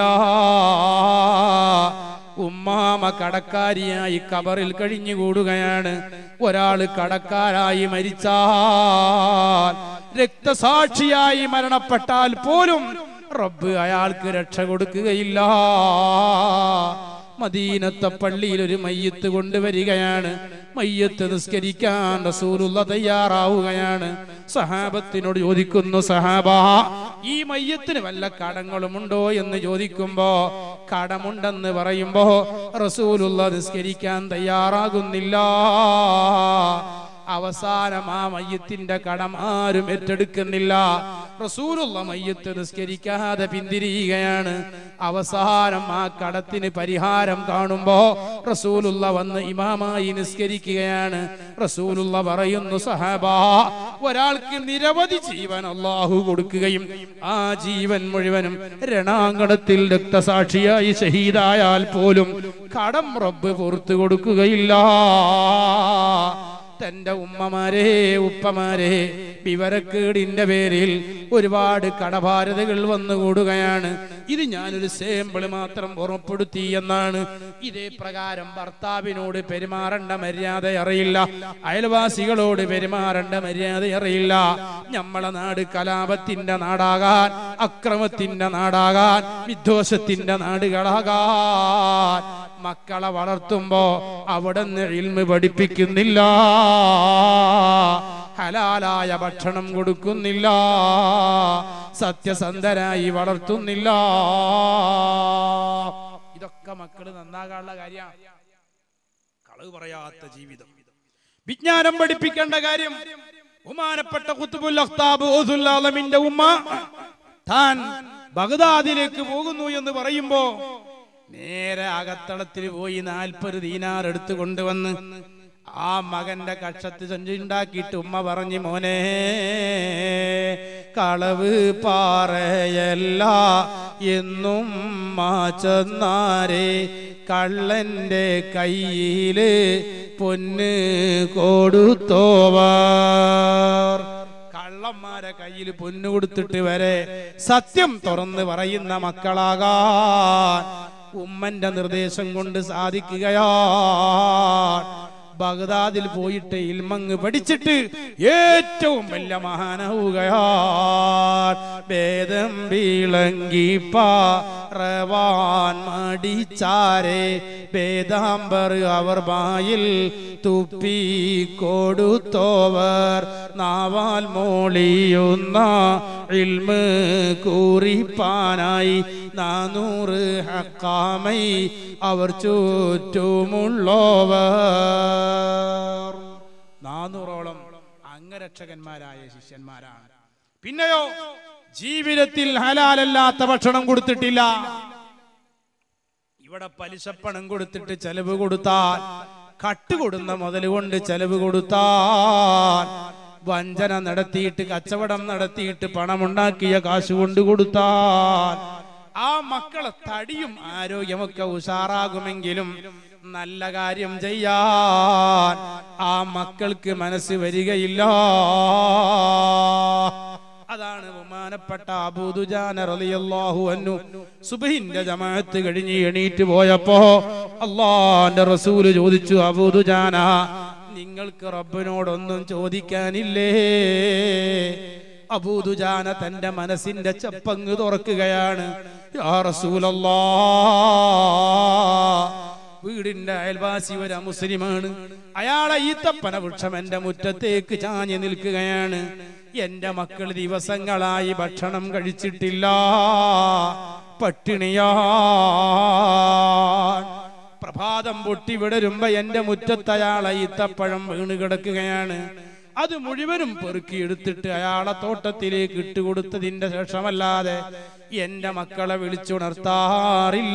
ഉമ്മാമ കടക്കാരിയായി കബറിൽ കഴിഞ്ഞുകൂടുകയാണ് ഒരാള് കടക്കാരായി മരിച്ചാൽ രക്തസാക്ഷിയായി മരണപ്പെട്ടാൽ പോലും റബ്ബ് അയാൾക്ക് രക്ഷ കൊടുക്കുകയില്ല മദീനത്തെ പള്ളിയിൽ ഒരു മയ്യത്ത് കൊണ്ടുവരികയാണ് മയ്യത്ത് നിസ്കരിക്കാൻ റസൂലുള്ള തയ്യാറാവുകയാണ് സഹാബത്തിനോട് ചോദിക്കുന്നു സഹാബ ഈ മയ്യത്തിന് വല്ല കടങ്ങളുമുണ്ടോ എന്ന് ചോദിക്കുമ്പോ കടമുണ്ടെന്ന് പറയുമ്പോ റസൂലുള്ള നിസ്കരിക്കാൻ തയ്യാറാകുന്നില്ല അവസാനം ആ മയ്യത്തിന്റെ കടം ആരും ഏറ്റെടുക്കുന്നില്ല റസൂലുള്ള മയ്യത്ത് നിസ്കരിക്കാതെ പിന്തിരിയുകയാണ് അവസാനം ആ കടത്തിന് പരിഹാരം കാണുമ്പോ റസൂലുള്ള വന്ന് ഇമാമായി നിസ്കരിക്കുകയാണ് റസൂലുള്ള പറയുന്നു സഹബ ഒരാൾക്ക് നിരവധി ജീവൻ അള്ളാഹു കൊടുക്കുകയും ആ ജീവൻ മുഴുവനും രണാങ്കണത്തിൽ രക്തസാക്ഷിയായി ഷഹീദായാൽ പോലും കടം റബ്ബ് പുറത്തു കൊടുക്കുകയില്ല തന്റെ ഉമ്മമാരെ ഉപ്പമാരെ വിവരക്കേടിന്റെ പേരിൽ ഒരുപാട് കടഭാരതകൾ വന്നുകൂടുകയാണ് ഇത് ഞാനൊരു സാമ്പിൾ മാത്രം ഉറപ്പെടുത്തി എന്നാണ് ഇതേ പ്രകാരം ഭർത്താവിനോട് പെരുമാറേണ്ട മര്യാദ അറിയില്ല അയൽവാസികളോട് പെരുമാറേണ്ട മര്യാദ അറിയില്ല നമ്മളെ നാട് കലാപത്തിന്റെ നാടാകാൻ അക്രമത്തിന്റെ നാടാകാൻ വിദ്വേഷത്തിന്റെ നാടുകളാകാൻ മക്കളെ വളർത്തുമ്പോ അവിടുന്ന് ഇൽമ് പഠിപ്പിക്കുന്നില്ല ഹലാലായ ഭക്ഷണം കൊടുക്കുന്നില്ല സത്യസന്ധരായി വളർത്തുന്നില്ല ഇതൊക്കെ മക്കള് നന്നാകാനുള്ള കാര്യമാണ് കളവ് പറയാത്ത ജീവിതം വിജ്ഞാനം പഠിപ്പിക്കേണ്ട കാര്യം ബഹുമാനപ്പെട്ട കുത്തുബുൽ അഖ്താബ് ഊസുൽ ആലമിന്റെ ഉമ്മ താൻ ബഗ്ദാദിലേക്ക് പോകുന്നു എന്ന് പറയുമ്പോ നേരെ അകത്തളത്തിൽ പോയി നാൽപ്പത് ദീനാർ എടുത്തു കൊണ്ടുവന്ന് ആ മകന്റെ കക്ഷത്ത് സഞ്ചുണ്ടാക്കിയിട്ട് ഉമ്മ പറഞ്ഞു മോനെ കളവ് പാറയല്ല എന്നും മാച്ചെന്നാരെ കള്ളന്റെ കയ്യില് പൊന്ന് കൊടുത്തോവർ കള്ളന്മാരെ കയ്യിൽ പൊന്നു കൊടുത്തിട്ട് വരെ സത്യം തുറന്ന് പറയുന്ന മക്കളാകാൻ ഉമ്മന്റെ നിർദ്ദേശം കൊണ്ട് സാധിക്കുകയാ ബഗ്ദാദിൽ പോയിട്ട് ഇൽമങ്ങ് പഠിച്ചിട്ട് ഏറ്റവും വലിയ മഹാനാവുകയാ വേദം വിളങ്ങി പാറവാൻ മടിച്ചാരെ വേദാംബർ അവർ വായിൽ തുപ്പി കൊടുത്തോവർ നാവാൽ മോളിയുന്ന ഇൽമ് കൂറിപ്പാനായി നാനൂറ് ഹക്കാമൈ അവർ ചുറ്റുമുള്ളവർ നാനൂറോളം അംഗരക്ഷകന്മാരായ ശിഷ്യന്മാരാണ് പിന്നെയോ ജീവിതത്തിൽ ഹലാലല്ലാത്ത ഭക്ഷണം കൊടുത്തിട്ടില്ല ഇവിടെ പലിശപ്പണം കൊടുത്തിട്ട് ചെലവ് കൊടുത്താൽ കട്ട് കൊടുന്ന മുതൽ കൊണ്ട് ചെലവ് കൊടുത്താൽ വഞ്ചന നടത്തിയിട്ട് കച്ചവടം നടത്തിയിട്ട് പണമുണ്ടാക്കിയ കാശ് കൊണ്ട് കൊടുത്താൽ ആ മക്കളെ തടിയും ആരോഗ്യമൊക്കെ ഉഷാറാകുമെങ്കിലും നല്ല കാര്യം ചെയ്യാൻ ആ മക്കൾക്ക് മനസ്സ് വരികയില്ല അതാണ് ബഹുമാനപ്പെട്ട അബൂദുജാന റളിയല്ലാഹു അൻഹു സുബഹിന്റെ ജമാഅത്ത് കഴിഞ്ഞ് എണീറ്റ് പോയപ്പോ അള്ളാന്റെ റസൂല് ചോദിച്ചു അബൂദുജാന നിങ്ങൾക്ക് റബ്ബിനോടൊന്നും ചോദിക്കാനില്ലേ അബൂദുജാന തന്റെ മനസ്സിന്റെ ചെപ്പങ്ങ് തുറക്കുകയാണ് യാ റസൂലല്ലാ വീടിന്റെ അയൽവാസി ഒരു മുസ്ലിമാണ് അയാളെ ഈത്തപ്പന വൃക്ഷം എന്റെ മുറ്റത്തേക്ക് ചാഞ്ഞു നിൽക്കുകയാണ് എന്റെ മക്കൾ ദിവസങ്ങളായി ഭക്ഷണം കഴിച്ചിട്ടില്ല പട്ടിണിയാ പ്രഭാതം പൊട്ടി വിടരുമ്പോ എന്റെ മുറ്റത്ത് അയാളെ ഈത്തപ്പഴം വീണ് കിടക്കുകയാണ് അത് മുഴുവനും പെറുക്കിയെടുത്തിട്ട് അയാളെ തോട്ടത്തിലേക്ക് ഇട്ടുകൊടുത്തതിന്റെ ശേഷമല്ലാതെ എന്റെ മക്കളെ വിളിച്ചുണർത്താറില്ല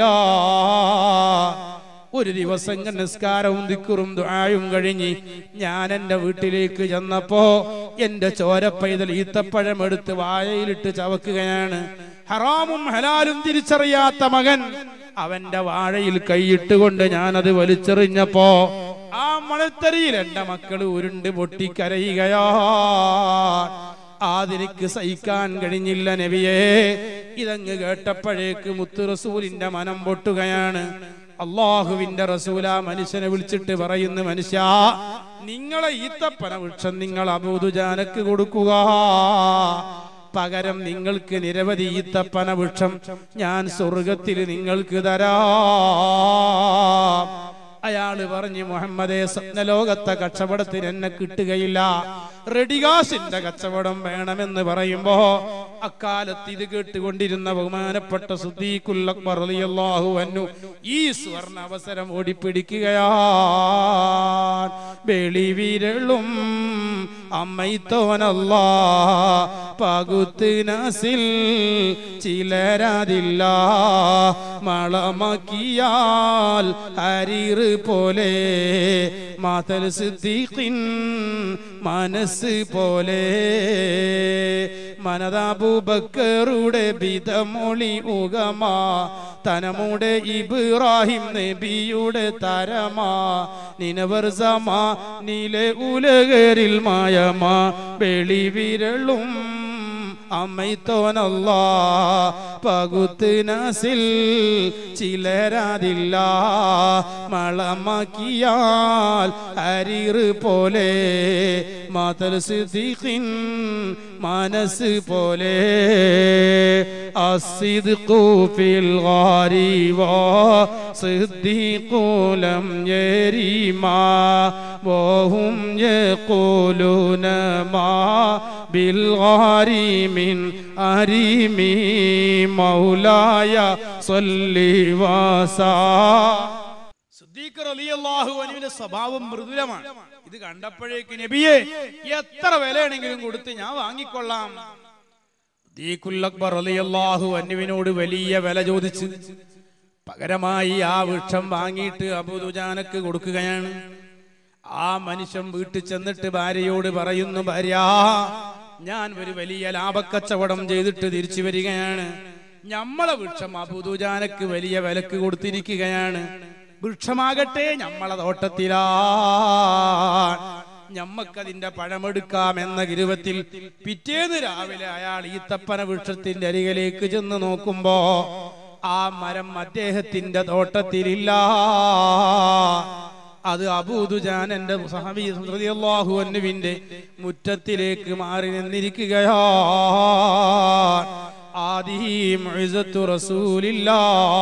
ഒരു ദിവസം ഞാൻ നിസ്കാരവും ദിക്കുറും ദുആയും കഴിഞ്ഞ് ഞാൻ എന്റെ വീട്ടിലേക്ക് ചെന്നപ്പോ എന്റെ ചോരപ്പൈതൽ ഈത്തപ്പഴം എടുത്ത് വായയിലിട്ട് ചവക്കുകയാണ് ഹറാമും ഹലാലും തിരിച്ചറിയാത്ത മകൻ അവന്റെ വാഴയിൽ കൈയിട്ടുകൊണ്ട് ഞാനത് വലിച്ചെറിഞ്ഞപ്പോ ആ മണത്തരിയിൽ എന്റെ മക്കൾ ഉരുണ്ട് പൊട്ടിക്കരയുകയാ ആതിനിക്ക് സഹിക്കാൻ കഴിഞ്ഞില്ല നബിയേ ഇതങ്ങ് കേട്ടപ്പോഴേക്ക് മുത്തു റസൂലിന്റെ മനം പൊട്ടുകയാണ് അള്ളാഹുവിന്റെ റസൂല മനുഷ്യനെ വിളിച്ചിട്ട് പറയുന്നു മനുഷ്യ നിങ്ങളെ ഈത്തപ്പന വൃക്ഷം നിങ്ങൾ അബൂദുജാനക്ക് കൊടുക്കുക പകരം നിങ്ങൾക്ക് നിരവധി ഈത്തപ്പന വൃക്ഷം ഞാൻ സ്വർഗത്തിൽ നിങ്ങൾക്ക് തരാ അയാള് പറഞ്ഞു മുഹമ്മദേ സ്വപ്നലോകത്തെ കച്ചവടത്തിന് എന്നെ കിട്ടുകയില്ല റെഡികാസിന്റെ കച്ചവടം വേണമെന്ന് പറയുമ്പോ അക്കാലത്ത് ഇത് കേട്ടുകൊണ്ടിരുന്ന ബഹുമാനപ്പെട്ട സുദ്ദീഖുൽ അക്ബർ റളിയല്ലാഹു അൻഹു ഈ സ്വർണ്ണ അവസരം ഓടിപ്പിടിക്കുകയാ വെളിവിരളും അമ്മൈത്തോനല്ല പകുത്ത് നസിൽ ചിലരാതില്ല മളമക്കിയാൽ അരീറ് പോലെ മാതൽ സിദ്ദീഖിൻ മനസ്സ് പോലെ മനതാബൂബക്കറുടെ ബിതമൊളി ഉഗമാ തനമുടെ ഇബ്രാഹിം നബിയുടെ തരമാ നിനവർ സമാ നിലെ ഉലകരിൽ മായമാ വെളിവിരളും അമ്മൈത്തോനല്ല പകുത്ത് നസിൽ ചിലരാതില്ല മളമക്കിയാൽ അരീറ് പോലെ മാതൽ സിദ്ദീഖിൻ മനസ്സ് പോലെ الصدق في الغار وصديق لم يريما وهم يقولون ما بالغار من أريمي مولاي صل وسلم സിദ്ദീഖ് റളിയല്ലാഹു അൻഹുവിന്റെ സ്വഭാവം മൃദുലമാണ് ഇത് കണ്ടപ്പോഴേക്ക് നബിയെ എത്ര വിലയാണെങ്കിലും കൊടുത്ത് ഞാൻ വാങ്ങിക്കൊള്ളാം സിദ്ദീഖുൽ അക്ബർ റളിയല്ലാഹു അൻഹുവിനോട് വലിയ വില ചോദിച്ച് പകരമായി ആ വൃക്ഷം വാങ്ങിയിട്ട് അബൂദുജാനക്ക് കൊടുക്കുകയാണ് ആ മനുഷ്യൻ വീട്ടിൽ ചെന്നിട്ട് ഭാര്യയോട് പറയുന്നു ഭാര്യ ഞാൻ ഒരു വലിയ ലാഭക്കച്ചവടം ചെയ്തിട്ട് തിരിച്ചു വരികയാണ് ഞമ്മളെ വൃക്ഷം അബൂദുജാനക്ക് വലിയ വിലക്ക് കൊടുത്തിരിക്കുകയാണ് വൃക്ഷമാകട്ടെ ഞമ്മളെ തോട്ടത്തിലാ ഞമ്മക്കതിന്റെ പഴമെടുക്കാം എന്ന ഗിരുവത്തിൽ പിറ്റേന്ന് രാവിലെ അയാൾ ഈത്തപ്പന വൃക്ഷത്തിന്റെ അരികിലേക്ക് ചെന്ന് നോക്കുമ്പോ ആ മരം അദ്ദേഹത്തിന്റെ തോട്ടത്തിലില്ല അത് അബൂദുജാൻ എന്റെ സഹബിന്റെ മുറ്റത്തിലേക്ക് മാറി നിന്നിരിക്കുകയാ ആദി മുഇസത്തു റസൂലില്ലാ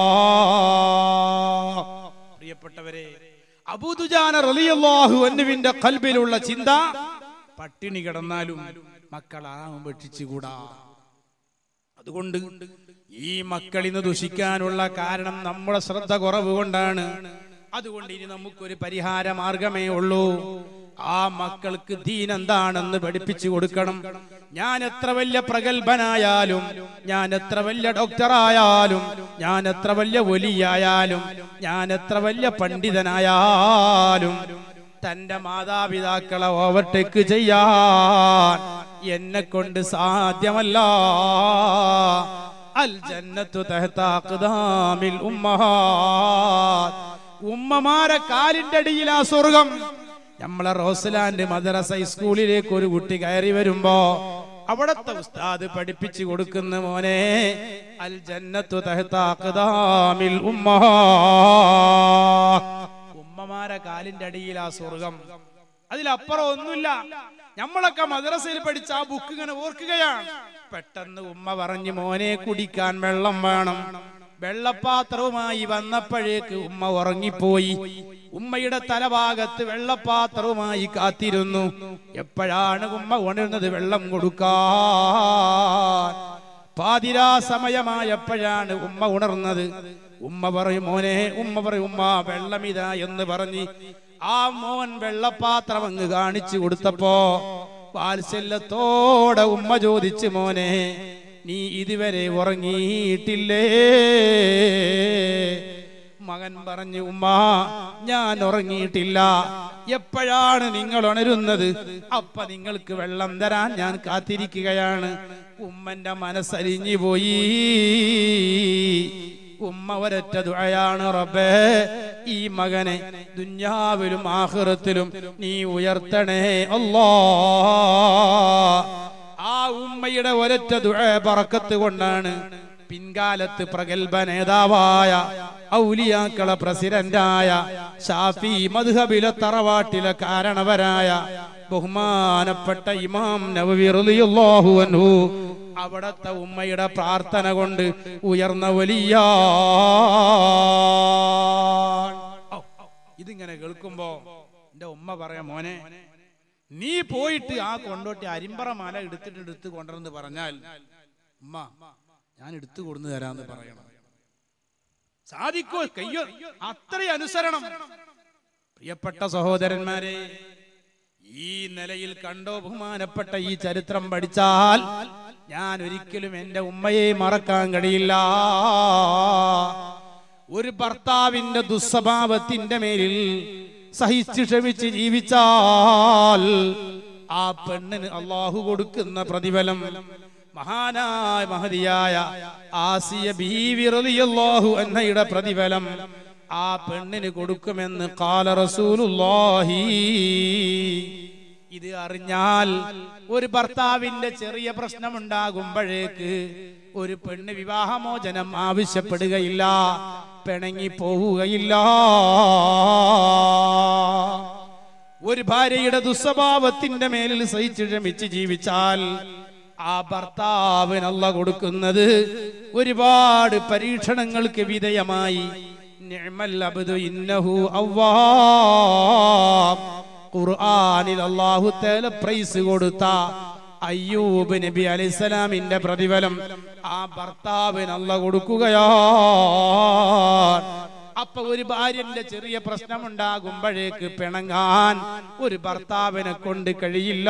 പ്രിയപ്പെട്ടവരെ അബൂദുജാന റളിയല്ലാഹു അൻഹുവിന്റെ കൽബിലുള്ള ചിന്ത പട്ടിണി കിടന്നാലും മക്കളാവും ഭക്ഷിച്ചുകൂടാ അതുകൊണ്ട് ഈ മക്കളിന്ന് ദുഷിക്കാനുള്ള കാരണം നമ്മുടെ ശ്രദ്ധ കുറവ് കൊണ്ടാണ് അതുകൊണ്ട് ഇനി നമുക്കൊരു പരിഹാര മാർഗമേ ഉള്ളൂ ആ മക്കൾക്ക് ദീൻ എന്താണെന്ന് പഠിപ്പിച്ചു കൊടുക്കണം ഞാൻ എത്ര വലിയ പ്രഗത്ഭനായാലും ഞാൻ എത്ര വലിയ ഡോക്ടറായാലും ഞാൻ എത്ര വലിയ ഒലിയായാലും ഞാൻ എത്ര വലിയ പണ്ഡിതനായാലും തന്റെ മാതാപിതാക്കളെ ഓവർടേക്ക് ചെയ്യാൻ എന്നെ കൊണ്ട് സാധ്യമല്ല അൽ ജന്നത്തു തഹ്താഖ്ദാമിൽ ഉമ്മഹാത്ത് ഉമ്മമാരെ കാലിന്റെ അടിയിൽ ആ സ്വർഗം നമ്മളെ റോസലാൻഡ് മദ്രസ സ്കൂളിലേക്ക് ഒരു കുട്ടി കയറി വരുമ്പോ അവിടത്തെ ഉസ്താദ് പഠിപ്പിച്ചു കൊടുക്കുന്ന മോനെ അൽ ജന്നത്തു തഹ്താഖ്ദാമിൽ ഉമ്മഹാത്ത് ഉമ്മമാരെ കാലിന്റെ അടിയിൽ ആ സ്വർഗം അതിലപ്പുറം ഒന്നുമില്ല നമ്മളൊക്കെ മദ്രസയിൽ പഠിച്ച ആ ബുക്ക് ഇങ്ങനെ ഓർക്കുകയാണ് പെട്ടെന്ന് ഉമ്മ പറഞ്ഞു മോനെ കുടിക്കാൻ വെള്ളം വേണം വെള്ളപ്പാത്രവുമായി വന്നപ്പോഴേക്ക് ഉമ്മ ഉറങ്ങിപ്പോയി ഉമ്മയുടെ തലഭാഗത്ത് വെള്ളപ്പാത്രവുമായി കാത്തിരുന്നു എപ്പോഴാണ് ഉമ്മ ഉണരുന്നത് വെള്ളം കൊടുക്കാൻ പാതിരാ സമയമായപ്പോഴാണ് ഉമ്മ ഉണർന്നത് ഉമ്മ പറയും മോനെ ഉമ്മ പറയും ഉമ്മ വെള്ളമിതാ എന്ന് പറഞ്ഞ് ആ മോൻ വെള്ളപ്പാത്രം അങ്ങ് കാണിച്ചു കൊടുത്തപ്പോ വാത്സല്യത്തോടെ ഉമ്മ ചോദിച്ചു മോനെ നീ ഇതുവരെ ഉറങ്ങിയിട്ടില്ലേ മകൻ പറഞ്ഞു ഉമ്മ ഞാൻ ഉറങ്ങിയിട്ടില്ല എപ്പോഴാണ് നിങ്ങൾ ഉണരുന്നത് അപ്പ നിങ്ങൾക്ക് വെള്ളം തരാൻ ഞാൻ കാത്തിരിക്കുകയാണ് ഉമ്മന്റെ മനസ്സരിഞ്ഞു പോയി ഉമ്മ ഒരൊറ്റ ദുഴയാണ് റബ്ബേ ഈ മകനെ ദുഞ്ഞാവിലും ആഹൃത്തിലും നീ ഉയർത്തണേ അല്ലാ ആ ഉമ്മയുടെ ഒരൊറ്റ ദുഴ പറക്കത്ത് കൊണ്ടാണ് പിൻകാലത്ത് പ്രഗത്ഭ നേതാവായ ഔലിയാക്കളെ പ്രസിഡന്റായ ഷാഫി മധുഹബിലെ തറവാട്ടിലെ കാരണവരായ ബഹുമാനപ്പെട്ട ഇമാം നബവി റളിയല്ലാഹു അൻഹു അവിടത്തെ ഉമ്മയുടെ പ്രാർത്ഥന കൊണ്ട് ഉയർന്ന വലിയ ഇതിങ്ങനെ കേൾക്കുമ്പോ എന്റെ ഉമ്മ പറയാ മോനെ നീ പോയിട്ട് ആ കൊണ്ടോട്ടി അരിമ്പറ മല എടുത്തിട്ട് എടുത്ത് കൊണ്ടുവന്ന് പറഞ്ഞാൽ ഉമ്മ ഞാൻ എടുത്തു കൊടുന്നു തരാന്ന് പറയണം സാധിക്കോ കയ്യോ അത്രയും അനുസരണം പ്രിയപ്പെട്ട സഹോദരന്മാരെ ഈ നിലയിൽ കണ്ടോ ബഹുമാനപ്പെട്ട ഈ ചരിത്രം പഠിച്ചാൽ ഞാൻ ഒരിക്കലും എന്റെ ഉമ്മയെ മറക്കാൻ കഴിയില്ല ഒരു ഭർത്താവിന്റെ ദുസ്വഭാവത്തിന്റെ മേലിൽ സഹിച്ചു ക്ഷമിച്ച് ജീവിച്ചാൽ ആ പെണ്ണിന് അള്ളാഹു കൊടുക്കുന്ന പ്രതിഫലം മഹാനായ മഹതിയായ ആസിയ ബീവി റളിയല്ലാഹു അൻഹയുടെ പ്രതിഫലം ആ പെണ്ണിന് കൊടുക്കുമെന്ന് കാല റസൂലുള്ളാഹി ഇത് അറിഞ്ഞാൽ ഒരു ഭർത്താവിന്റെ ചെറിയ പ്രശ്നമുണ്ടാകുമ്പോഴേക്ക് ഒരു പെണ്ണ് വിവാഹമോചനം ആവശ്യപ്പെടുകയില്ല പിണങ്ങി പോവുകയില്ല ഒരു ഭാര്യയുടെ ദുസ്വഭാവത്തിന്റെ മേലിൽ സഹിച്ചു ക്ഷമിച്ച് ജീവിച്ചാൽ ആ ഭർത്താവിനല്ല കൊടുക്കുന്നത് ഒരുപാട് പരീക്ഷണങ്ങൾക്ക് വിധേയമായി നിഅമൽ അബ്ദു ഇന്നഹു അവ്വാബ് ഖുർആനിൽ അല്ലാഹു തആല പ്രൈസ് കൊടുത്ത അയ്യൂബ് നബി അലൈഹിസ്സലാമിന്റെ പ്രതിഫലം ആ ഭർത്താവിന് അല്ല കൊടുക്കുകയാ അപ്പൊ ഒരു ഭാര്യന്റെ ചെറിയ പ്രശ്നമുണ്ടാകുമ്പോഴേക്ക് പിണങ്ങാൻ ഒരു ഭർത്താവിനെ കൊണ്ട് കഴിയില്ല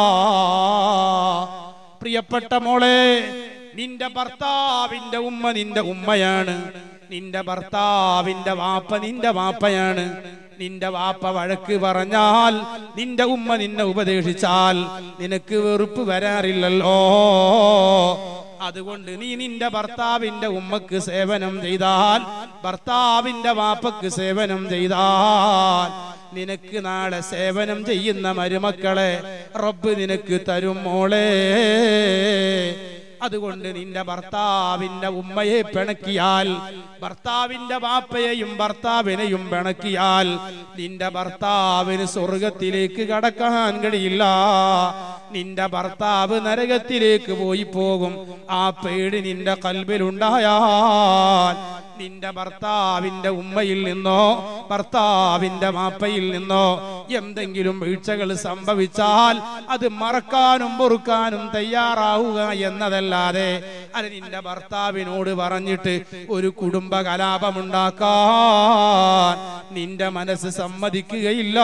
പ്രിയപ്പെട്ട മോളെ നിന്റെ ഭർത്താവിന്റെ ഉമ്മ നിന്റെ ഉമ്മയാണ് നിന്റെ ഭർത്താവിന്റെ വാപ്പ നിന്റെ വാപ്പയാണ് നിന്റെ വാപ്പ വഴക്ക് പറഞ്ഞാൽ നിന്റെ ഉമ്മ നിന്നെ ഉപദേശിച്ചാൽ നിനക്ക് വെറുപ്പ് വരാറില്ലല്ലോ അതുകൊണ്ട് നീ നിന്റെ ഭർത്താവിന്റെ ഉമ്മക്ക് സേവനം ചെയ്താൽ ഭർത്താവിന്റെ വാപ്പക്ക് സേവനം ചെയ്താൽ നിനക്ക് നാളെ സേവനം ചെയ്യുന്ന മരുമക്കളെ റബ്ബ് നിനക്ക് തരും മോളെ അതുകൊണ്ട് നിന്റെ ഭർത്താവിന്റെ ഉമ്മയെ പിണക്കിയാൽ ഭർത്താവിന്റെ വാപ്പയെയും ഭർത്താവിനെയും പിണക്കിയാൽ നിന്റെ ഭർത്താവിന് സ്വർഗത്തിലേക്ക് കടക്കാൻ കഴിയില്ല നിന്റെ ഭർത്താവ് നരകത്തിലേക്ക് പോയി പോകും ആ പേടി നിന്റെ കൽബിലുണ്ടായാൽ നിന്റെ ഭർത്താവിന്റെ ഉമ്മയിൽ നിന്നോ ഭർത്താവിന്റെ മാപ്പയിൽ നിന്നോ എന്തെങ്കിലും വീഴ്ചകൾ സംഭവിച്ചാൽ അത് മറക്കാനും പൊറുക്കാനും തയ്യാറാവുക എന്നതല്ലാതെ അത് നിന്റെ ഭർത്താവിനോട് പറഞ്ഞിട്ട് ഒരു കുടുംബ കലാപമുണ്ടാക്കാൻ നിന്റെ മനസ്സ് സമ്മതിക്കുകയില്ല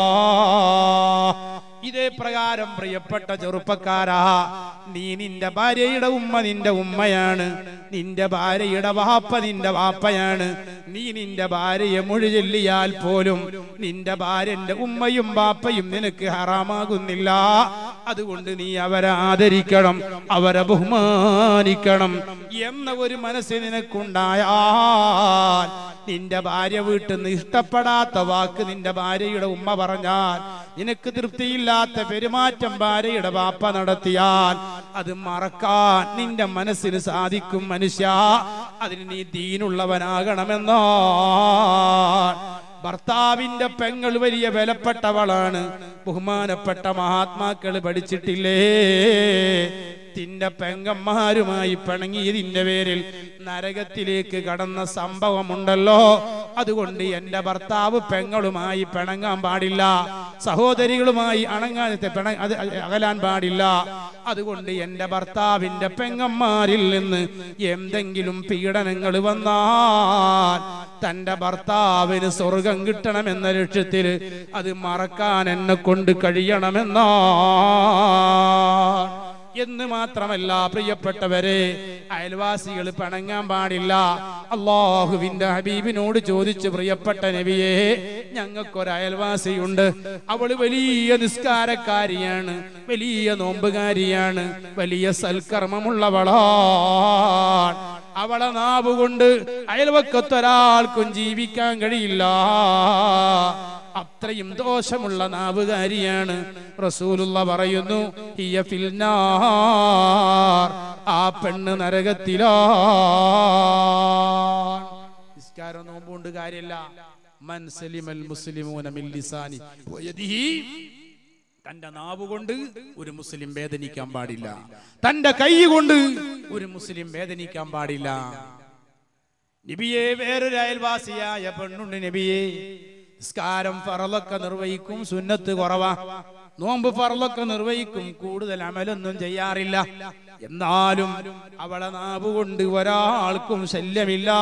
ഇതേ പ്രകാരം പ്രിയപ്പെട്ട ചെറുപ്പക്കാരാ നീ നിന്റെ ഭാര്യയുടെ ഉമ്മ നിന്റെ ഉമ്മയാണ് നിന്റെ ഭാര്യയുടെ വാപ്പ നിന്റെ വാപ്പയാണ് നീ നിന്റെ ഭാര്യയെ മൊഴി ചൊല്ലിയാൽ പോലും നിന്റെ ഭാര്യന്റെ ഉമ്മയും വാപ്പയും നിനക്ക് ഹറാമാകുന്നില്ല അതുകൊണ്ട് നീ അവരെ ആദരിക്കണം അവരെ ബഹുമാനിക്കണം എന്ന ഒരു മനസ്സ് നിനക്കുണ്ടായാൽ നിന്റെ ഭാര്യ വീട്ടിൽ നിന്ന് ഇഷ്ടപ്പെടാത്ത വാക്ക് നിന്റെ ഭാര്യയുടെ ഉമ്മ പറഞ്ഞാൽ നിനക്ക് തൃപ്തിയില്ലാത്ത പെരുമാറ്റം ഭാര്യയുടെ വാപ്പ നടത്തിയാൽ അത് മറക്കാൻ നിന്റെ മനസ്സിന് സാധിക്കും മനുഷ്യ അതിന് നീ ദീനുള്ളവനാകണമെന്നോ ഭർത്താവിന്റെ പെങ്ങൾ വലിയ വിലപ്പെട്ടവളാണ് ബഹുമാനപ്പെട്ട മഹാത്മാക്കൾ പഠിച്ചിട്ടില്ലേ തിന്റെ പെങ്ങന്മാരുമായി പിണങ്ങിയതിന്റെ പേരിൽ നരകത്തിലേക്ക് കടന്ന സംഭവമുണ്ടല്ലോ അതുകൊണ്ട് എന്റെ ഭർത്താവ് പെങ്ങളുമായി പിണങ്ങാൻ പാടില്ല സഹോദരികളുമായി അണങ്ങാൻ പിണ അത് അകലാൻ പാടില്ല അതുകൊണ്ട് എന്റെ ഭർത്താവിന്റെ പെങ്ങന്മാരിൽ നിന്ന് എന്തെങ്കിലും പീഡനങ്ങൾ വന്നാൽ തന്റെ ഭർത്താവിന് സ്വർഗം കിട്ടണമെന്ന ലക്ഷ്യത്തിൽ അത് മറക്കാൻ എന്നെ കൊണ്ട് കഴിയണമെന്നാ എന്ന് മാത്രമല്ല പ്രിയപ്പെട്ടവരെ അയൽവാസികൾ പിണങ്ങാൻ പാടില്ല അള്ളാഹുവിന്റെ ഹബീബിനോട് ചോദിച്ചു പ്രിയപ്പെട്ട നബിയെ ഞങ്ങൾക്കൊരു അയൽവാസിയുണ്ട് അവള് വലിയ നിസ്കാരക്കാരിയാണ് വലിയ നോമ്പുകാരിയാണ് വലിയ സൽക്കർമ്മമുള്ളവളാണ് അവളെ നാവുകൊണ്ട് അയൽവക്കത്തൊരാൾക്കും ജീവിക്കാൻ കഴിയില്ല അത്രയും ദോഷമുള്ള നാവുകാരിയാണ് റസൂലുള്ള പറയുന്നു ഹിയ ഫിൽനാർ ആ പെണ്ണ് നരകത്തിലാ നിസ്കാരം നോമ്പുകൊണ്ട് കാര്യമില്ല മൻസലിമൽ മുസ്ലിമൂന മിൻ ലിസാനി വയദിഹി തന്റെ നാവ് കൊണ്ട് ഒരു മുസ്ലിം വേദനിക്കാൻ പാടില്ല തന്റെ കൈ കൊണ്ട് ഒരു മുസ്ലിം വേദനിക്കാൻ പാടില്ല നബിയെ വേറൊരു അയൽവാസിയായ പെണ്ണുണ്ട് നബിയെ നിസ്കാരം ഫറലൊക്കെ നിർവഹിക്കും സുന്നത്ത് കുറവാ നോമ്പ് ഫറലൊക്കെ നിർവഹിക്കും കൂടുതൽ അമലൊന്നും ചെയ്യാറില്ല എന്നാലും അവളെ നാവ് കൊണ്ട് ഒരാൾക്കും ശല്യമില്ല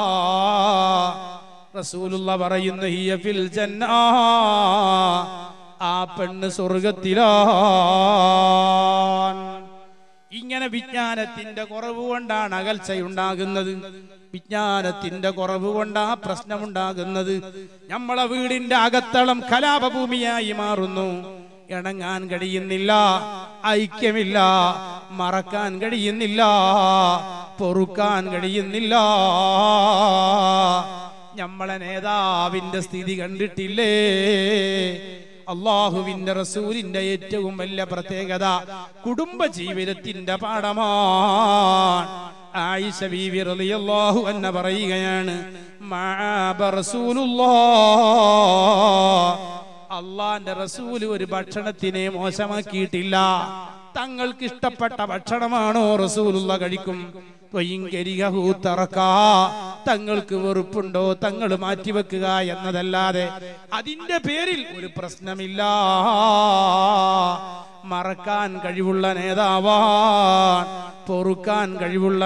റസൂലുള്ള പറയുന്നു ഹിയ ഫിൽ ജന്ന ആ പെണ്ണ് സ്വർഗത്തിലാണ് ഇങ്ങനെ വിജ്ഞാനത്തിന്റെ കുറവ് കൊണ്ടാണ് അകൽച്ചയുണ്ടാകുന്നത് വിജ്ഞാനത്തിന്റെ കുറവ് കൊണ്ടാ പ്രശ്നമുണ്ടാകുന്നത് നമ്മളെ വീടിന്റെ അകത്തളം കലാപഭൂമിയായി മാറുന്നു ഇണങ്ങാൻ കഴിയുന്നില്ല ഐക്യമില്ല മറക്കാൻ കഴിയുന്നില്ല പൊറുക്കാൻ കഴിയുന്നില്ല നമ്മളെ നേതാവിന്റെ സ്ഥിതി കണ്ടിട്ടില്ലേ അള്ളാഹുവിന്റെ റസൂലിന്റെ ഏറ്റവും വലിയ പ്രത്യേകത കുടുംബ ജീവിതത്തിന്റെ പാഠമാണ് ആയിഷ ബീവി റളിയല്ലാഹു അൻഹ പറയുകയാണ് മഅബ റസൂലുള്ളാഹ് അള്ളാന്റെ റസൂല് ഒരു ഭക്ഷണത്തിനെ മോശമാക്കിയിട്ടില്ല തങ്ങൾക്ക് ഇഷ്ടപ്പെട്ട ഭക്ഷണമാണോ റസൂലുള്ള കഴിക്കും ത്വയിങ്കരികഹു തറക്കാ. തങ്ങൾക്ക് വെറുപ്പുണ്ടോ തങ്ങൾ മാറ്റിവെക്കുക എന്നതല്ലാതെ അതിന്റെ പേരിൽ ഒരു പ്രശ്നമില്ല മറക്കാൻ കഴിവുള്ള നേതാവാൻ പൊറുക്കാൻ കഴിവുള്ള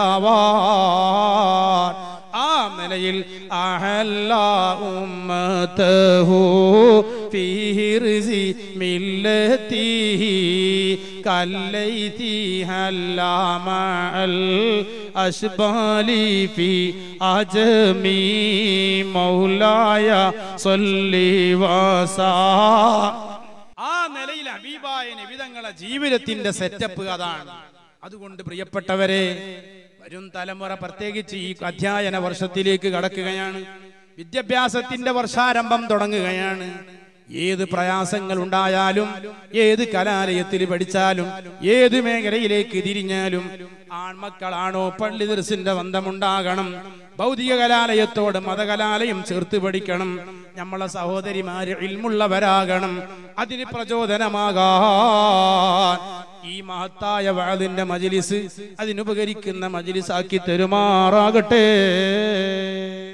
നേതാവാൻ ആ നിലയിൽ അഹല്ല ഉമ്മതഹു في هرز ملته كالليث هلا مع الأشبال في عجمي مولاي صل وسلم ആ നിലയിൽ ഹബീബായ നബിതങ്ങളെ ജീവിതത്തിന്റെ സെറ്റപ്പ് അതാണ് അതുകൊണ്ട് പ്രിയപ്പെട്ടവരെ വരും തലമുറ പ്രത്യേകിച്ച് ഈ അധ്യയന വർഷത്തിലേക്ക് കടക്കുകയാണ് വിദ്യാഭ്യാസത്തിന്റെ വർഷാരംഭം തുടങ്ങുകയാണ് ഏത് പ്രയാസങ്ങൾ ഉണ്ടായാലും ഏത് കലാലയത്തിൽ പഠിച്ചാലും ഏത് മേഖലയിലേക്ക് തിരിഞ്ഞാലും ആൺമക്കളാണോ പള്ളി ദർസിന്റെ ബന്ധമുണ്ടാകണം ഭൗതിക കലാലയത്തോട് മതകലാലയം ചേർത്ത് പഠിക്കണം നമ്മളെ സഹോദരിമാര് ഇൽമുള്ളവരാകണം അതിന് പ്രചോദനമാകാൻ ഈ മഹത്തായ വാതിന്റെ മജിലിസ് അതിനുപകരിക്കുന്ന മജിലിസാക്കി തരുമാറാകട്ടെ